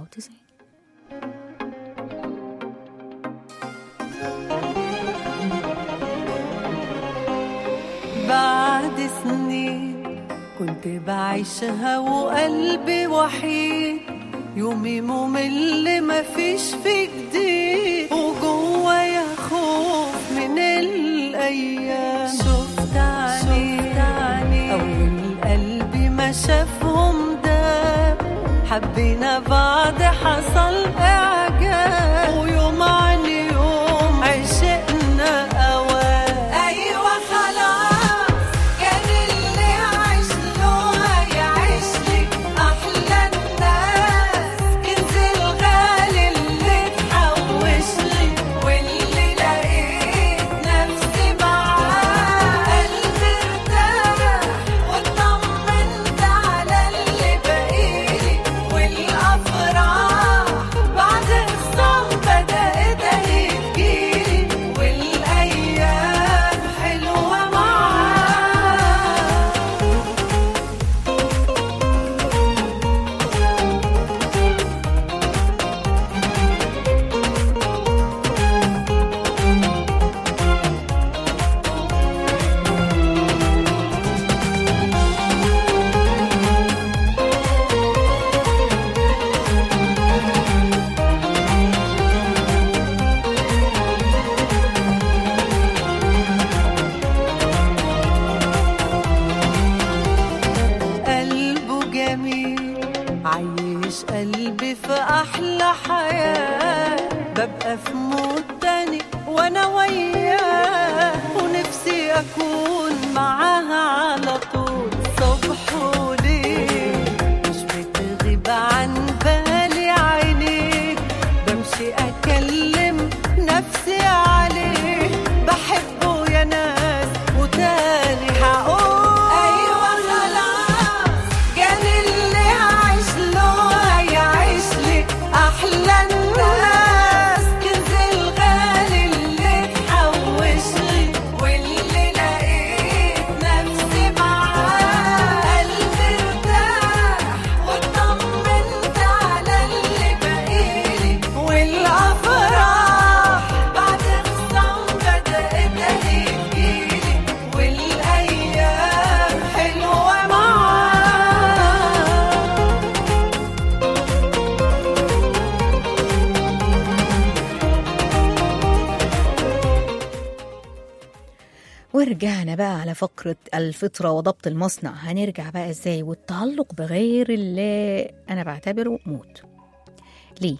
94 بعد سنين كنت بعيشها وقلبي وحيد يومي ممل مفيش فيه جديد وجوايا خوف من الايام شفت عيني اول قلبي ما شافهم ده حبينا بعض حصل اعجاب ويوم عن يوم عشقنا اوام ايوه خلاص كان اللي عايش له هيعيش لك احلى الناس كنز الغالي اللي تحوش لي واللي لقيت نفسي معاه قلبي ارتاح واطمنت على اللي بقيلي والافراح بعد الصوم بدات اهي تجيلي والايام حلوه معاه قلبه جميل عايش قلبي في احلى حياه ببقى في مود تاني وانا وياه ونفسي اكون معاها على طول صبح وليل مش بتغيب عن بالي عينيك بمشي اكلم نفسي عليه بحبه يا ناس وتاني هقول ورجعنا بقى على فقرة الفطرة وضبط المصنع هنرجع بقى ازاي والتعلق بغير الله أنا بعتبره موت ليه؟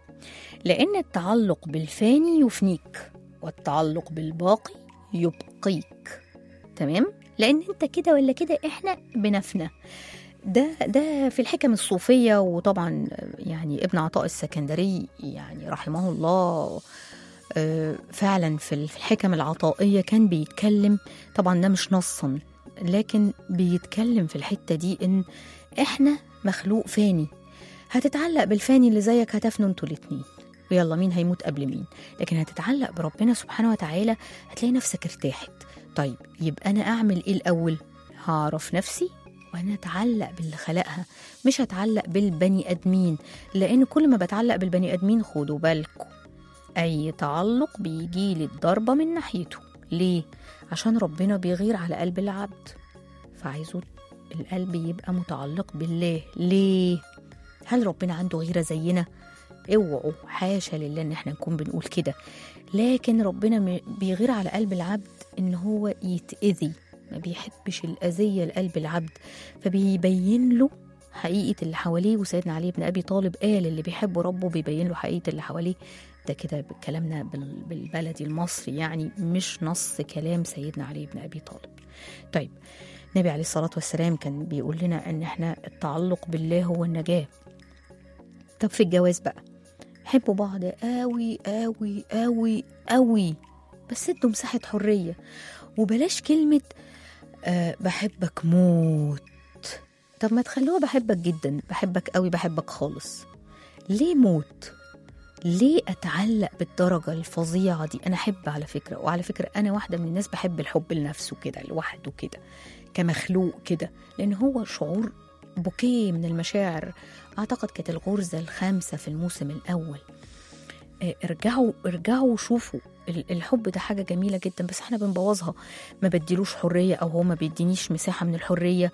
لأن التعلق بالفاني يفنيك والتعلق بالباقي يبقيك تمام؟ لأن أنت كده ولا كده إحنا بنفنى ده ده في الحكم الصوفية وطبعا يعني ابن عطاء السكندري يعني رحمه الله آه، فعلا في ال- في الحكم العطائية كان بيتكلم طبعا ده مش نصا لكن بيتكلم في الحتة دي إن إحنا مخلوق فاني هتتعلق بالفاني اللي زيك هتفنوا انتوا الاتنين ويلا مين هيموت قبل مين لكن هتتعلق بربنا سبحانه وتعالى هتلاقي نفسك ارتاحت طيب يبقى أنا أعمل إيه الأول هعرف نفسي وأنا أتعلق باللي خلقها مش هتعلق بالبني آدمين لأن كل ما بتعلق بالبني آدمين خدوا بالكم أي تعلق بيجيلي الضربة من ناحيته ليه؟ عشان ربنا بيغير على قلب العبد فعايزه القلب يبقى متعلق بالله ليه؟ هل ربنا عنده غيرة زينا؟ اوعوا حاشا لله ان احنا نكون بنقول كده لكن ربنا م- بيغير على قلب العبد ان هو يتأذي ما بيحبش الأذية لقلب العبد فبيبين له حقيقة اللي حواليه وسيدنا علي بن أبي طالب قال اللي بيحب ربه بيبين له حقيقة اللي حواليه ده كده بكلامنا بال- بالبلدي المصري يعني مش نص كلام سيدنا علي بن أبي طالب طيب النبي عليه الصلاة والسلام كان بيقول لنا أن احنا التعلق بالله هو النجاة طب في الجواز بقى حبوا بعض قوي قوي قوي قوي بس ادوا مساحة حرية وبلاش كلمة أه بحبك موت طب ما تخلوها بحبك جدا بحبك قوي بحبك خالص ليه موت ليه اتعلق بالدرجه الفظيعه دي انا احب على فكره وعلى فكره انا واحده من الناس بحب الحب لنفسه كده لوحده كده كمخلوق كده لان هو شعور بوكيه من المشاعر اعتقد كانت الغرزه الخامسه في الموسم الاول آه، ارجعوا ارجعوا شوفوا ال- الحب ده حاجه جميله جدا بس احنا بنبوظها ما بديلوش حريه او هو ما بيدينيش مساحه من الحريه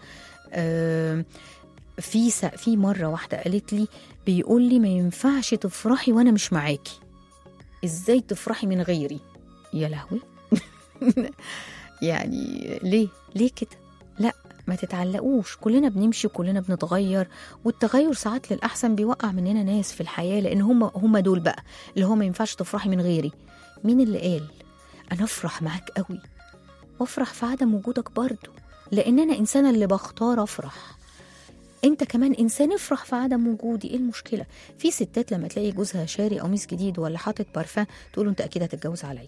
آه، في س- في مره واحده قالت لي بيقول لي ما ينفعش تفرحي وانا مش معاكي ازاي تفرحي من غيري يا لهوي يعني ليه ليه كده لا ما تتعلقوش كلنا بنمشي وكلنا بنتغير والتغير ساعات للأحسن بيوقع مننا ناس في الحياة لأن هم هم دول بقى اللي هو ما ينفعش تفرحي من غيري مين اللي قال أنا أفرح معاك قوي وأفرح في عدم وجودك برضو لأن أنا إنسانة اللي بختار أفرح انت كمان انسان افرح في عدم وجودي ايه المشكله في ستات لما تلاقي جوزها شاري قميص جديد ولا حاطط بارفان تقول له انت اكيد هتتجوز عليا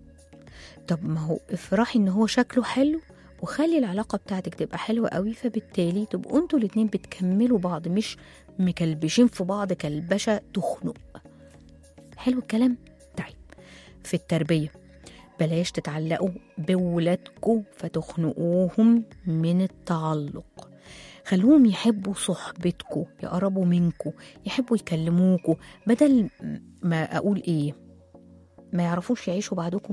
طب ما هو افرحي ان هو شكله حلو وخلي العلاقة بتاعتك تبقى حلوة قوي فبالتالي تبقوا انتوا الاتنين بتكملوا بعض مش مكلبشين في بعض كلبشة تخنق حلو الكلام؟ طيب في التربية بلاش تتعلقوا بولادكم فتخنقوهم من التعلق خلوهم يحبوا صحبتكم يقربوا منكم يحبوا يكلموكوا بدل ما اقول ايه ما يعرفوش يعيشوا بعدكم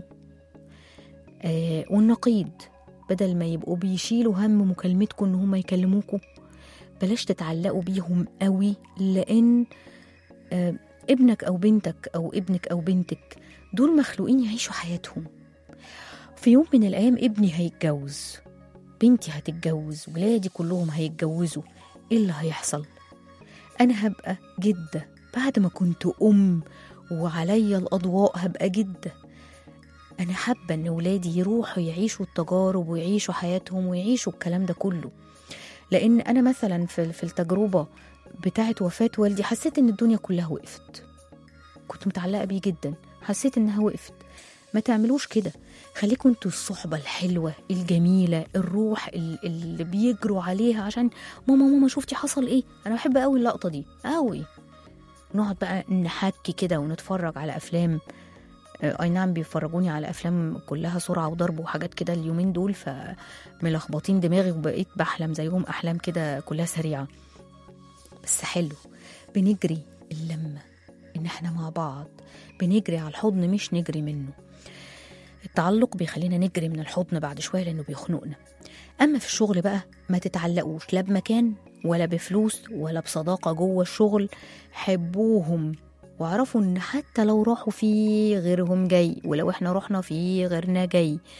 آه والنقيض بدل ما يبقوا بيشيلوا هم مكالمتكم ان هم يكلموكوا بلاش تتعلقوا بيهم قوي لان آه ابنك او بنتك او ابنك او بنتك دول مخلوقين يعيشوا حياتهم في يوم من الايام ابني هيتجوز بنتي هتتجوز ولادي كلهم هيتجوزوا ايه اللي هيحصل انا هبقى جده بعد ما كنت ام وعليا الاضواء هبقى جده انا حابه ان ولادي يروحوا يعيشوا التجارب ويعيشوا حياتهم ويعيشوا الكلام ده كله لان انا مثلا في في التجربه بتاعه وفاه والدي حسيت ان الدنيا كلها وقفت كنت متعلقه بيه جدا حسيت انها وقفت ما تعملوش كده خليكم انتوا الصحبة الحلوة الجميلة الروح ال- اللي بيجروا عليها عشان ماما ماما شفتي حصل ايه انا بحب قوي اللقطة دي قوي نقعد بقى نحكي كده ونتفرج على افلام آه، اي نعم بيفرجوني على افلام كلها سرعه وضرب وحاجات كده اليومين دول فملخبطين دماغي وبقيت بحلم زيهم احلام كده كلها سريعه بس حلو بنجري اللمه ان احنا مع بعض بنجري على الحضن مش نجري منه التعلق بيخلينا نجري من الحضن بعد شويه لانه بيخنقنا اما في الشغل بقى ما تتعلقوش لا بمكان ولا بفلوس ولا بصداقه جوه الشغل حبوهم واعرفوا ان حتى لو راحوا في غيرهم جاي ولو احنا رحنا في غيرنا جاي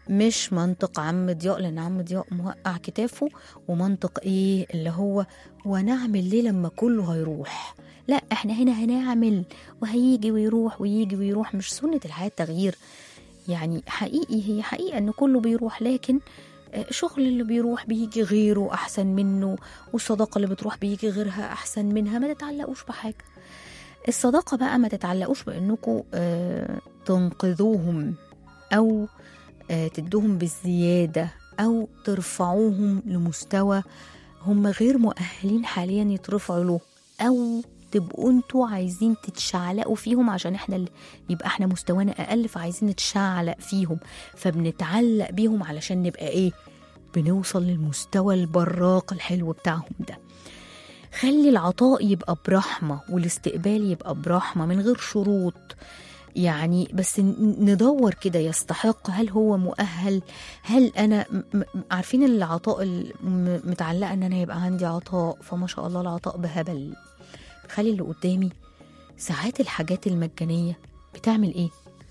مش منطق عم ضياء لان عم ضياء موقع كتافه ومنطق ايه اللي هو ونعمل ليه لما كله هيروح لا احنا هنا هنعمل وهيجي ويروح ويجي ويروح مش سنة الحياة تغيير يعني حقيقي هي حقيقة ان كله بيروح لكن آه، شغل اللي بيروح بيجي غيره احسن منه والصداقة اللي بتروح بيجي غيرها احسن منها ما تتعلقوش بحاجة الصداقة بقى ما تتعلقوش بانكم آه تنقذوهم او آه، تدوهم بالزيادة أو ترفعوهم لمستوى هم غير مؤهلين حاليا يترفعوا له أو تبقوا انتوا عايزين تتشعلقوا فيهم عشان احنا اللي يبقى احنا مستوانا اقل فعايزين نتشعلق فيهم فبنتعلق بيهم علشان نبقى ايه بنوصل للمستوى البراق الحلو بتاعهم ده خلي العطاء يبقى برحمة والاستقبال يبقى برحمة من غير شروط يعني بس ن- ندور كده يستحق هل هو مؤهل هل انا م- م- عارفين العطاء الم- متعلقه ان انا يبقى عندي عطاء فما شاء الله العطاء بهبل خلي اللي قدامي ساعات الحاجات المجانيه بتعمل ايه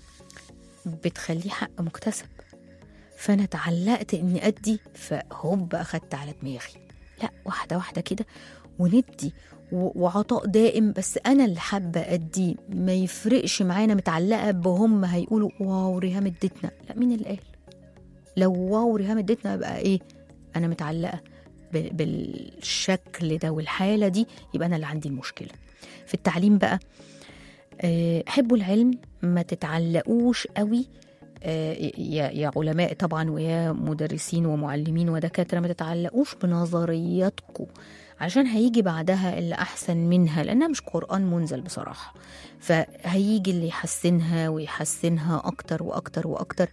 بتخليه حق مكتسب فانا اتعلقت اني ادي فهوب اخدت على دماغي لا واحده واحده كده وندي و- وعطاء دائم بس انا اللي حابه ادي ما يفرقش معانا متعلقه بهم هيقولوا واو ريهام ادتنا لا مين اللي قال لو واو ريهام ادتنا يبقى ايه انا متعلقه ب- بالشكل ده والحاله دي يبقى انا اللي عندي المشكله في التعليم بقى آه، حبوا العلم ما تتعلقوش قوي آه، يا يا علماء طبعا ويا مدرسين ومعلمين ودكاتره ما تتعلقوش بنظرياتكم عشان هيجي بعدها اللي احسن منها لانها مش قران منزل بصراحه فهيجي اللي يحسنها ويحسنها اكتر واكتر واكتر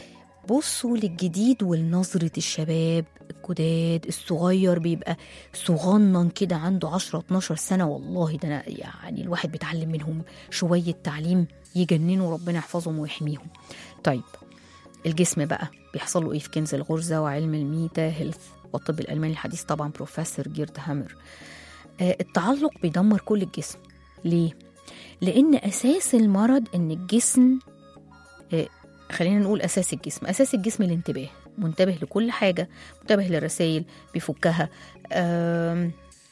بصوا للجديد ولنظرة الشباب الجداد الصغير بيبقى صغنن كده عنده 10 12 سنة والله ده أنا يعني الواحد بيتعلم منهم شوية تعليم يجننوا ربنا يحفظهم ويحميهم طيب الجسم بقى بيحصل له ايه في كنز الغرزة وعلم الميتا هيلث والطب الألماني الحديث طبعا بروفيسور جيرد هامر آه، التعلق بيدمر كل الجسم ليه؟ لأن أساس المرض إن الجسم آه، خلينا نقول أساس الجسم أساس الجسم الانتباه منتبه لكل حاجة منتبه للرسائل بيفكها آم،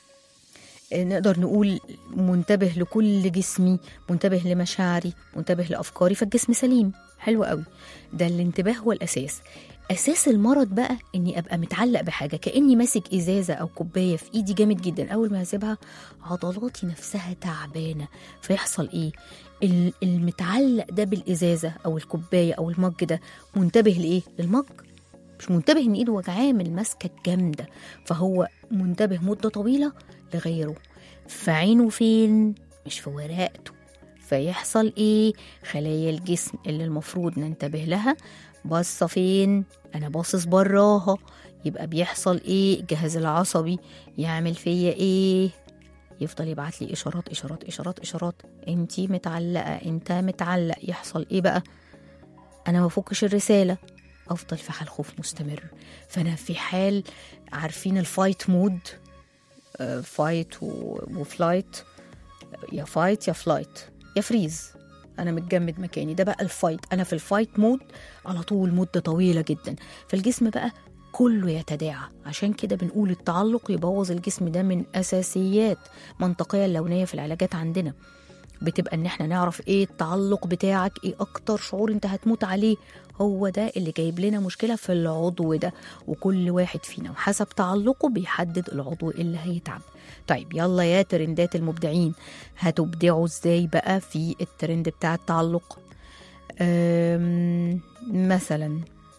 آه، نقدر نقول منتبه لكل جسمي منتبه لمشاعري منتبه لأفكاري فالجسم سليم حلو قوي ده الانتباه هو الأساس أساس المرض بقى إني أبقى متعلق بحاجة كأني ماسك إزازة أو كوباية في إيدي جامد جدا أول ما هسيبها عضلاتي نفسها تعبانة فيحصل إيه ال- المتعلق ده بالإزازة أو الكوباية أو المج ده منتبه لإيه للمج مش منتبه إن إيده وجعاه من المسكة الجامدة فهو منتبه مدة طويلة لغيره فعينه فين مش في ورقته فيحصل ايه خلايا الجسم اللي المفروض ننتبه لها باصه فين انا باصص براها يبقى بيحصل ايه الجهاز العصبي يعمل فيا ايه يفضل يبعت لي اشارات اشارات اشارات اشارات انتي متعلقه انت متعلق يحصل ايه بقى انا ما فكش الرساله افضل في حال خوف مستمر فانا في حال عارفين الفايت مود آه، فايت و- وفلايت يا فايت يا فلايت يا فريز انا متجمد مكاني ده بقى الفايت انا في الفايت مود على طول مده طويله جدا فالجسم بقى كله يتداعى عشان كده بنقول التعلق يبوظ الجسم ده من اساسيات منطقيه اللونيه في العلاجات عندنا بتبقى ان احنا نعرف ايه التعلق بتاعك ايه اكتر شعور انت هتموت عليه هو ده اللي جايب لنا مشكله في العضو ده وكل واحد فينا وحسب تعلقه بيحدد العضو اللي هيتعب طيب يلا يا ترندات المبدعين هتبدعوا ازاي بقى في الترند بتاع التعلق أم، مثلا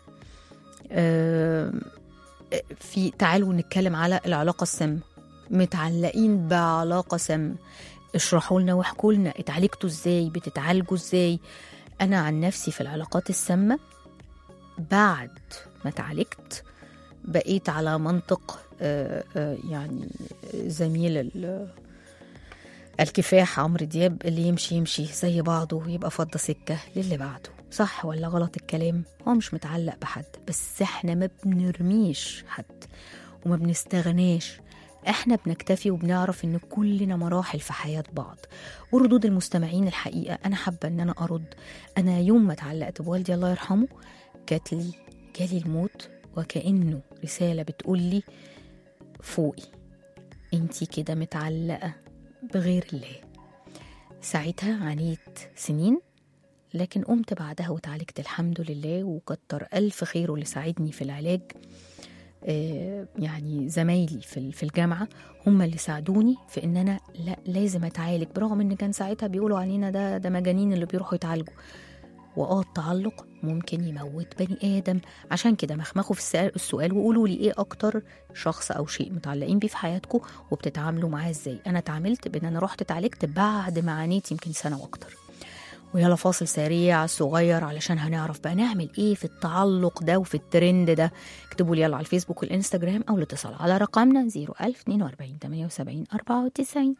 أم، في تعالوا نتكلم على العلاقة السامة متعلقين بعلاقة سامة اشرحوا لنا واحكوا لنا اتعالجتوا ازاي بتتعالجوا ازاي انا عن نفسي في العلاقات السامة بعد ما اتعالجت بقيت على منطق آه، آه، يعني زميل ال- الكفاح عمرو دياب اللي يمشي يمشي زي بعضه ويبقى فضى سكة للي بعده صح ولا غلط الكلام هو مش متعلق بحد بس احنا ما بنرميش حد وما بنستغناش احنا بنكتفي وبنعرف ان كلنا مراحل في حياة بعض وردود المستمعين الحقيقة انا حابة ان انا ارد انا يوم ما اتعلقت بوالدي الله يرحمه جات لي جالي الموت وكأنه رسالة بتقولي فوقي انتي كده متعلقة بغير الله ساعتها عانيت سنين لكن قمت بعدها وتعالجت الحمد لله وكتر ألف خيره اللي ساعدني في العلاج آه، يعني زمايلي في ال- في الجامعة هم اللي ساعدوني في إن أنا لا لازم أتعالج برغم إن كان ساعتها بيقولوا علينا ده ده مجانين اللي بيروحوا يتعالجوا وآه التعلق ممكن يموت بني آدم عشان كده مخمخوا في السؤال, السؤال وقولوا لي إيه أكتر شخص أو شيء متعلقين بيه في حياتكم وبتتعاملوا معاه إزاي أنا اتعاملت بإن أنا رحت اتعالجت بعد ما عانيت يمكن سنة وأكتر ويلا فاصل سريع صغير علشان هنعرف بقى نعمل ايه في التعلق ده وفي الترند ده اكتبوا لي يلا على الفيسبوك والانستجرام او الاتصال على رقمنا 01042 78 94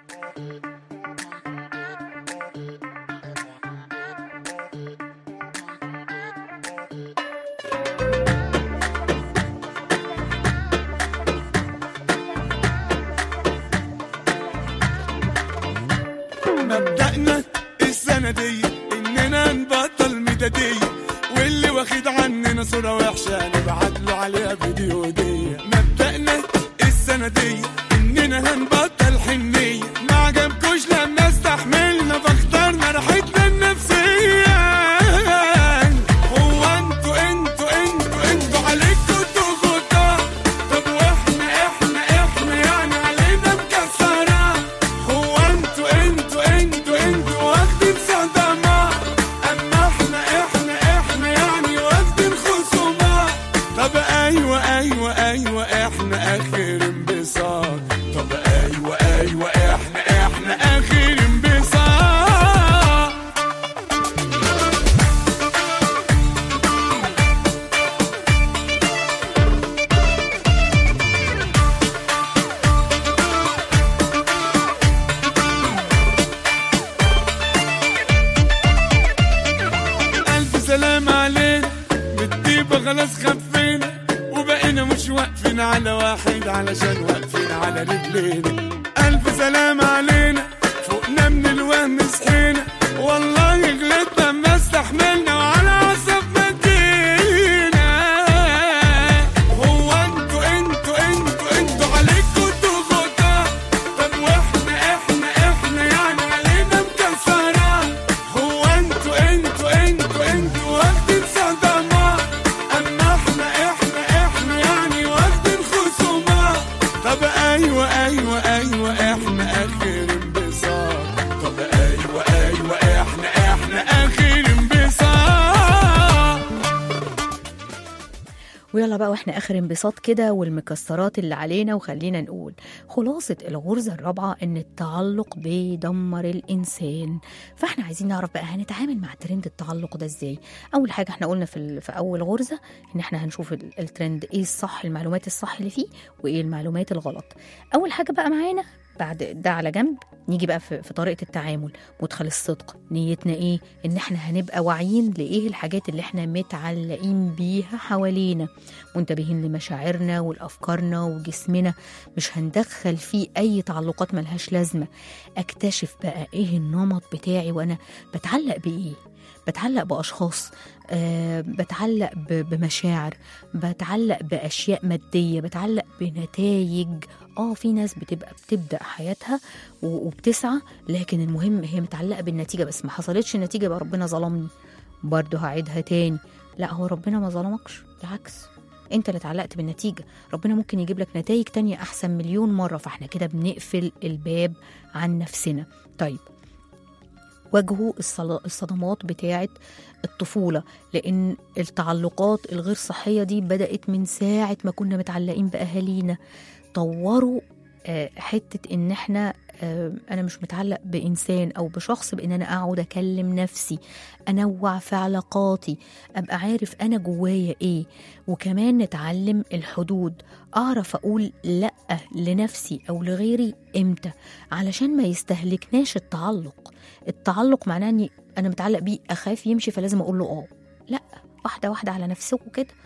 مبدأنا السنة دي إننا نبطل ميدادية واللي واخد عننا صورة وحشة نبعت له عليها فيديو هدية مبدأنا السنة دي إننا هنبطل حنية ما عجبكوش لما استحملنا فاخترنا راحتنا النفسية هو انتوا انتوا انتوا انتوا عليكوا ضغوطات طب واحنا احنا احنا يعني علينا مكسرات هو انتوا انتوا انتوا انتوا واخدين صدمات اما احنا احنا احنا يعني واخدين خصومات طب ايوه ايوه ايوه احنا اخر انبساط طب ايوه ايوه احنا احنا اخر انبساط ألف سلام علينا بالطيبة خلاص خفينا وبقينا مش واقفين على واحد علشان واقفين على رجلينا ألف سلام علينا فوقنا من الوهم صحينا والله غلطنا ما استحملنا وعلى عصب مدينا هو انتوا انتوا انتوا انتوا عليكوا ضغوطات طب واحنا احنا احنا يعني علينا مكسرات هو انتوا انتوا انتوا انتوا واخدين صدمات اما احنا احنا احنا يعني واخدين خصومات طب ايوه ايوه ايوه احنا اخر انبساط طب ايوه ايوه احنا احنا اخر انبساط ويلا بقى واحنا اخر انبساط كده والمكسرات اللي علينا وخلينا نقول خلاصة الغرزة الرابعة ان التعلق بيدمر الانسان فاحنا عايزين نعرف بقى هنتعامل مع ترند التعلق ده ازاي اول حاجة احنا قلنا في, ال- في اول غرزة ان احنا هنشوف ال- الترند ايه الصح المعلومات الصح اللي فيه وايه المعلومات الغلط اول حاجة بقى معانا بعد ده على جنب نيجي بقى في, في طريقة التعامل مدخل الصدق نيتنا ايه ان احنا هنبقى واعيين لايه الحاجات اللي احنا متعلقين بيها حوالينا منتبهين لمشاعرنا والافكارنا وجسمنا مش هندخل فيه اي تعلقات ملهاش لازمه اكتشف بقى ايه النمط بتاعي وانا بتعلق بايه بتعلق باشخاص أه بتعلق ب- بمشاعر بتعلق باشياء ماديه بتعلق بنتائج اه في ناس بتبقى بتبدا حياتها و- وبتسعى لكن المهم هي متعلقه بالنتيجه بس ما حصلتش النتيجه يبقى ربنا ظلمني برضه هعيدها تاني لا هو ربنا ما ظلمكش بالعكس انت اللي اتعلقت بالنتيجه ربنا ممكن يجيب لك نتائج تانية احسن مليون مره فاحنا كده بنقفل الباب عن نفسنا طيب واجهوا الصل- الصدمات بتاعه الطفوله لان التعلقات الغير صحيه دي بدات من ساعه ما كنا متعلقين باهالينا طوروا آه، حته ان احنا آه، انا مش متعلق بانسان او بشخص بان انا اقعد اكلم نفسي انوع في علاقاتي ابقى عارف انا جوايا ايه وكمان نتعلم الحدود اعرف اقول لا لنفسي او لغيري امتى علشان ما يستهلكناش التعلق التعلق معناه اني انا متعلق بيه اخاف يمشي فلازم اقول له اه لا واحده واحده على نفسكم كده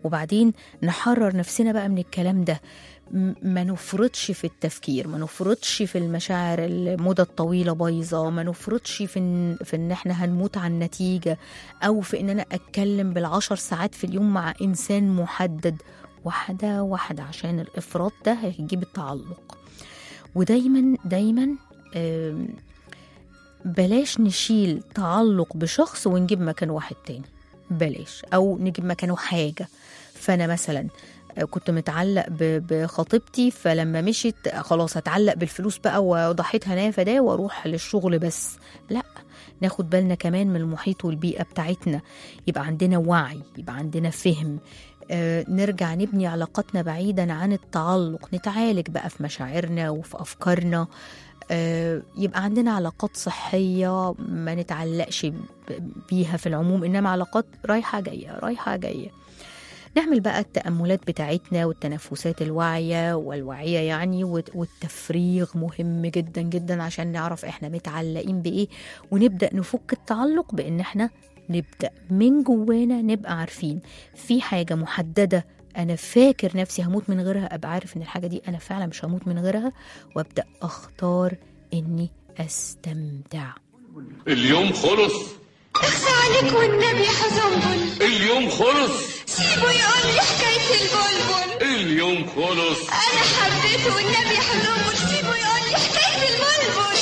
وبعدين نحرر نفسنا بقى من الكلام ده م- ما نفرطش في التفكير ما نفرطش في المشاعر المدة الطويلة بايظة ما نفرطش في ان, في ان احنا هنموت عن نتيجة او في ان انا اتكلم بالعشر ساعات في اليوم مع انسان محدد واحدة واحدة عشان الافراط ده هيجيب التعلق ودايما دايما آم، بلاش نشيل تعلق بشخص ونجيب مكانه واحد تاني بلاش او نجيب مكانه حاجة فانا مثلا كنت متعلق ب- بخطيبتي فلما مشيت خلاص هتعلق بالفلوس بقى وضحيت هنايا فداه واروح للشغل بس لا ناخد بالنا كمان من المحيط والبيئة بتاعتنا يبقى عندنا وعي يبقى عندنا فهم آه، نرجع نبني علاقاتنا بعيدا عن التعلق نتعالج بقى في مشاعرنا وفي أفكارنا آه، يبقى عندنا علاقات صحية ما نتعلقش ب- بيها في العموم إنما علاقات رايحة جاية رايحة جاية نعمل بقى التأملات بتاعتنا والتنفسات الواعية والواعية يعني والت- والتفريغ مهم جدا جدا عشان نعرف احنا متعلقين بإيه ونبدأ نفك التعلق بإن احنا نبدأ من جوانا نبقى عارفين في حاجة محددة أنا فاكر نفسي هموت من غيرها أبقى عارف إن الحاجة دي أنا فعلا مش هموت من غيرها وأبدأ أختار إني أستمتع اليوم خلص اخفى عليك والنبي حزنبل اليوم خلص سيبه يقول لي حكاية البلبل اليوم خلص أنا حبيته والنبي حزنبل سيبه يقول لي حكاية البلبل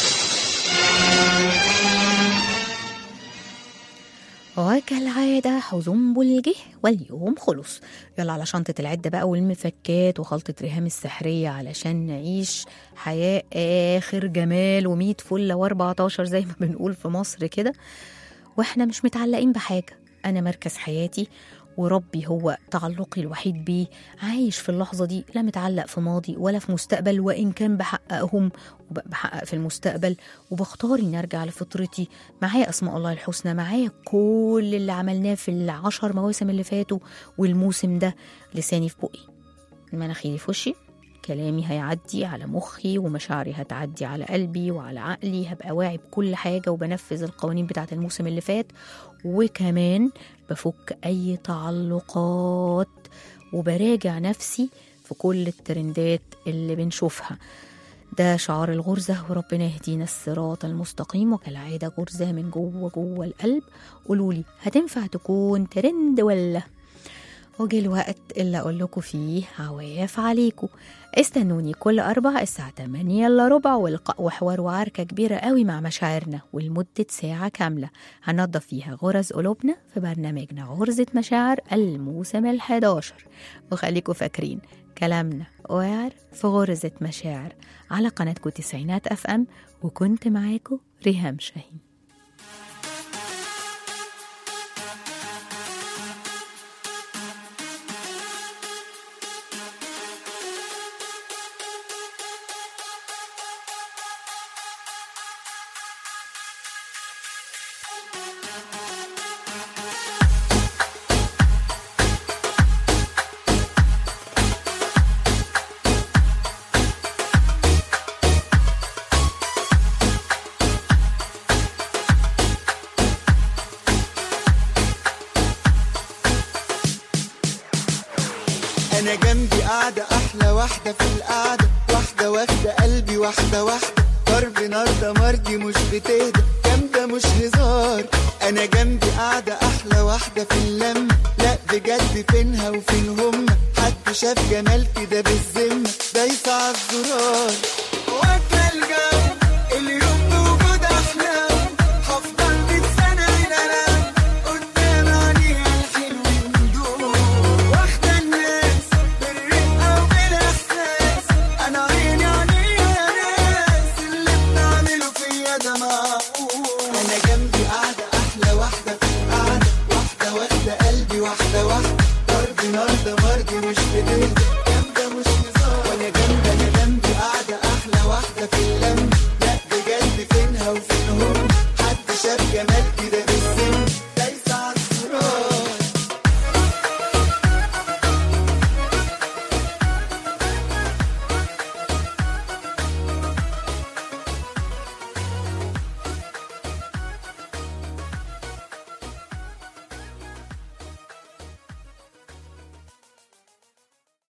وكالعادة حزنبل جه واليوم خلص يلا على شنطة العدة بقى والمفكات وخلطة ريهام السحرية علشان نعيش حياة آخر جمال ومية فلة واربعتاشر زي ما بنقول في مصر كده واحنا مش متعلقين بحاجة أنا مركز حياتي وربي هو تعلقي الوحيد بيه عايش في اللحظة دي لا متعلق في ماضي ولا في مستقبل وإن كان بحققهم وبحقق في المستقبل وبختار إني أرجع لفطرتي معايا أسماء الله الحسنى معايا كل اللي عملناه في العشر مواسم اللي فاتوا والموسم ده لساني في بقي مناخيري في وشي كلامي هيعدي على مخي ومشاعري هتعدي على قلبي وعلى عقلي هبقى واعي بكل حاجة وبنفذ القوانين بتاعة الموسم اللي فات وكمان بفك أي تعلقات وبراجع نفسي في كل الترندات اللي بنشوفها ده شعار الغرزة وربنا يهدينا الصراط المستقيم وكالعادة غرزة من جوه جوه القلب قولولي هتنفع تكون ترند ولا وجه الوقت اللي أقول لكم فيه عواف عليكم استنوني كل أربع الساعة 8 إلا ربع ولقاء وحوار وعركة كبيرة قوي مع مشاعرنا ولمدة ساعة كاملة هنضف فيها غرز قلوبنا في برنامجنا غرزة مشاعر الموسم الحداشر وخليكم فاكرين كلامنا واعر في غرزة مشاعر على قناتكم تسعينات أف أم وكنت معاكم ريهام شاهين انا جنبي قاعدة احلى واحدة في القعدة واحدة واخدة قلبي واحدة واحدة ضرب نار دمار دي مش بتهدى جامدة مش هزار انا جنبي قاعدة احلى واحدة في اللمة لا بجد فينها وفين هما حد شاف جمال كده بالذمة دايسة عالزرار واكلة الجو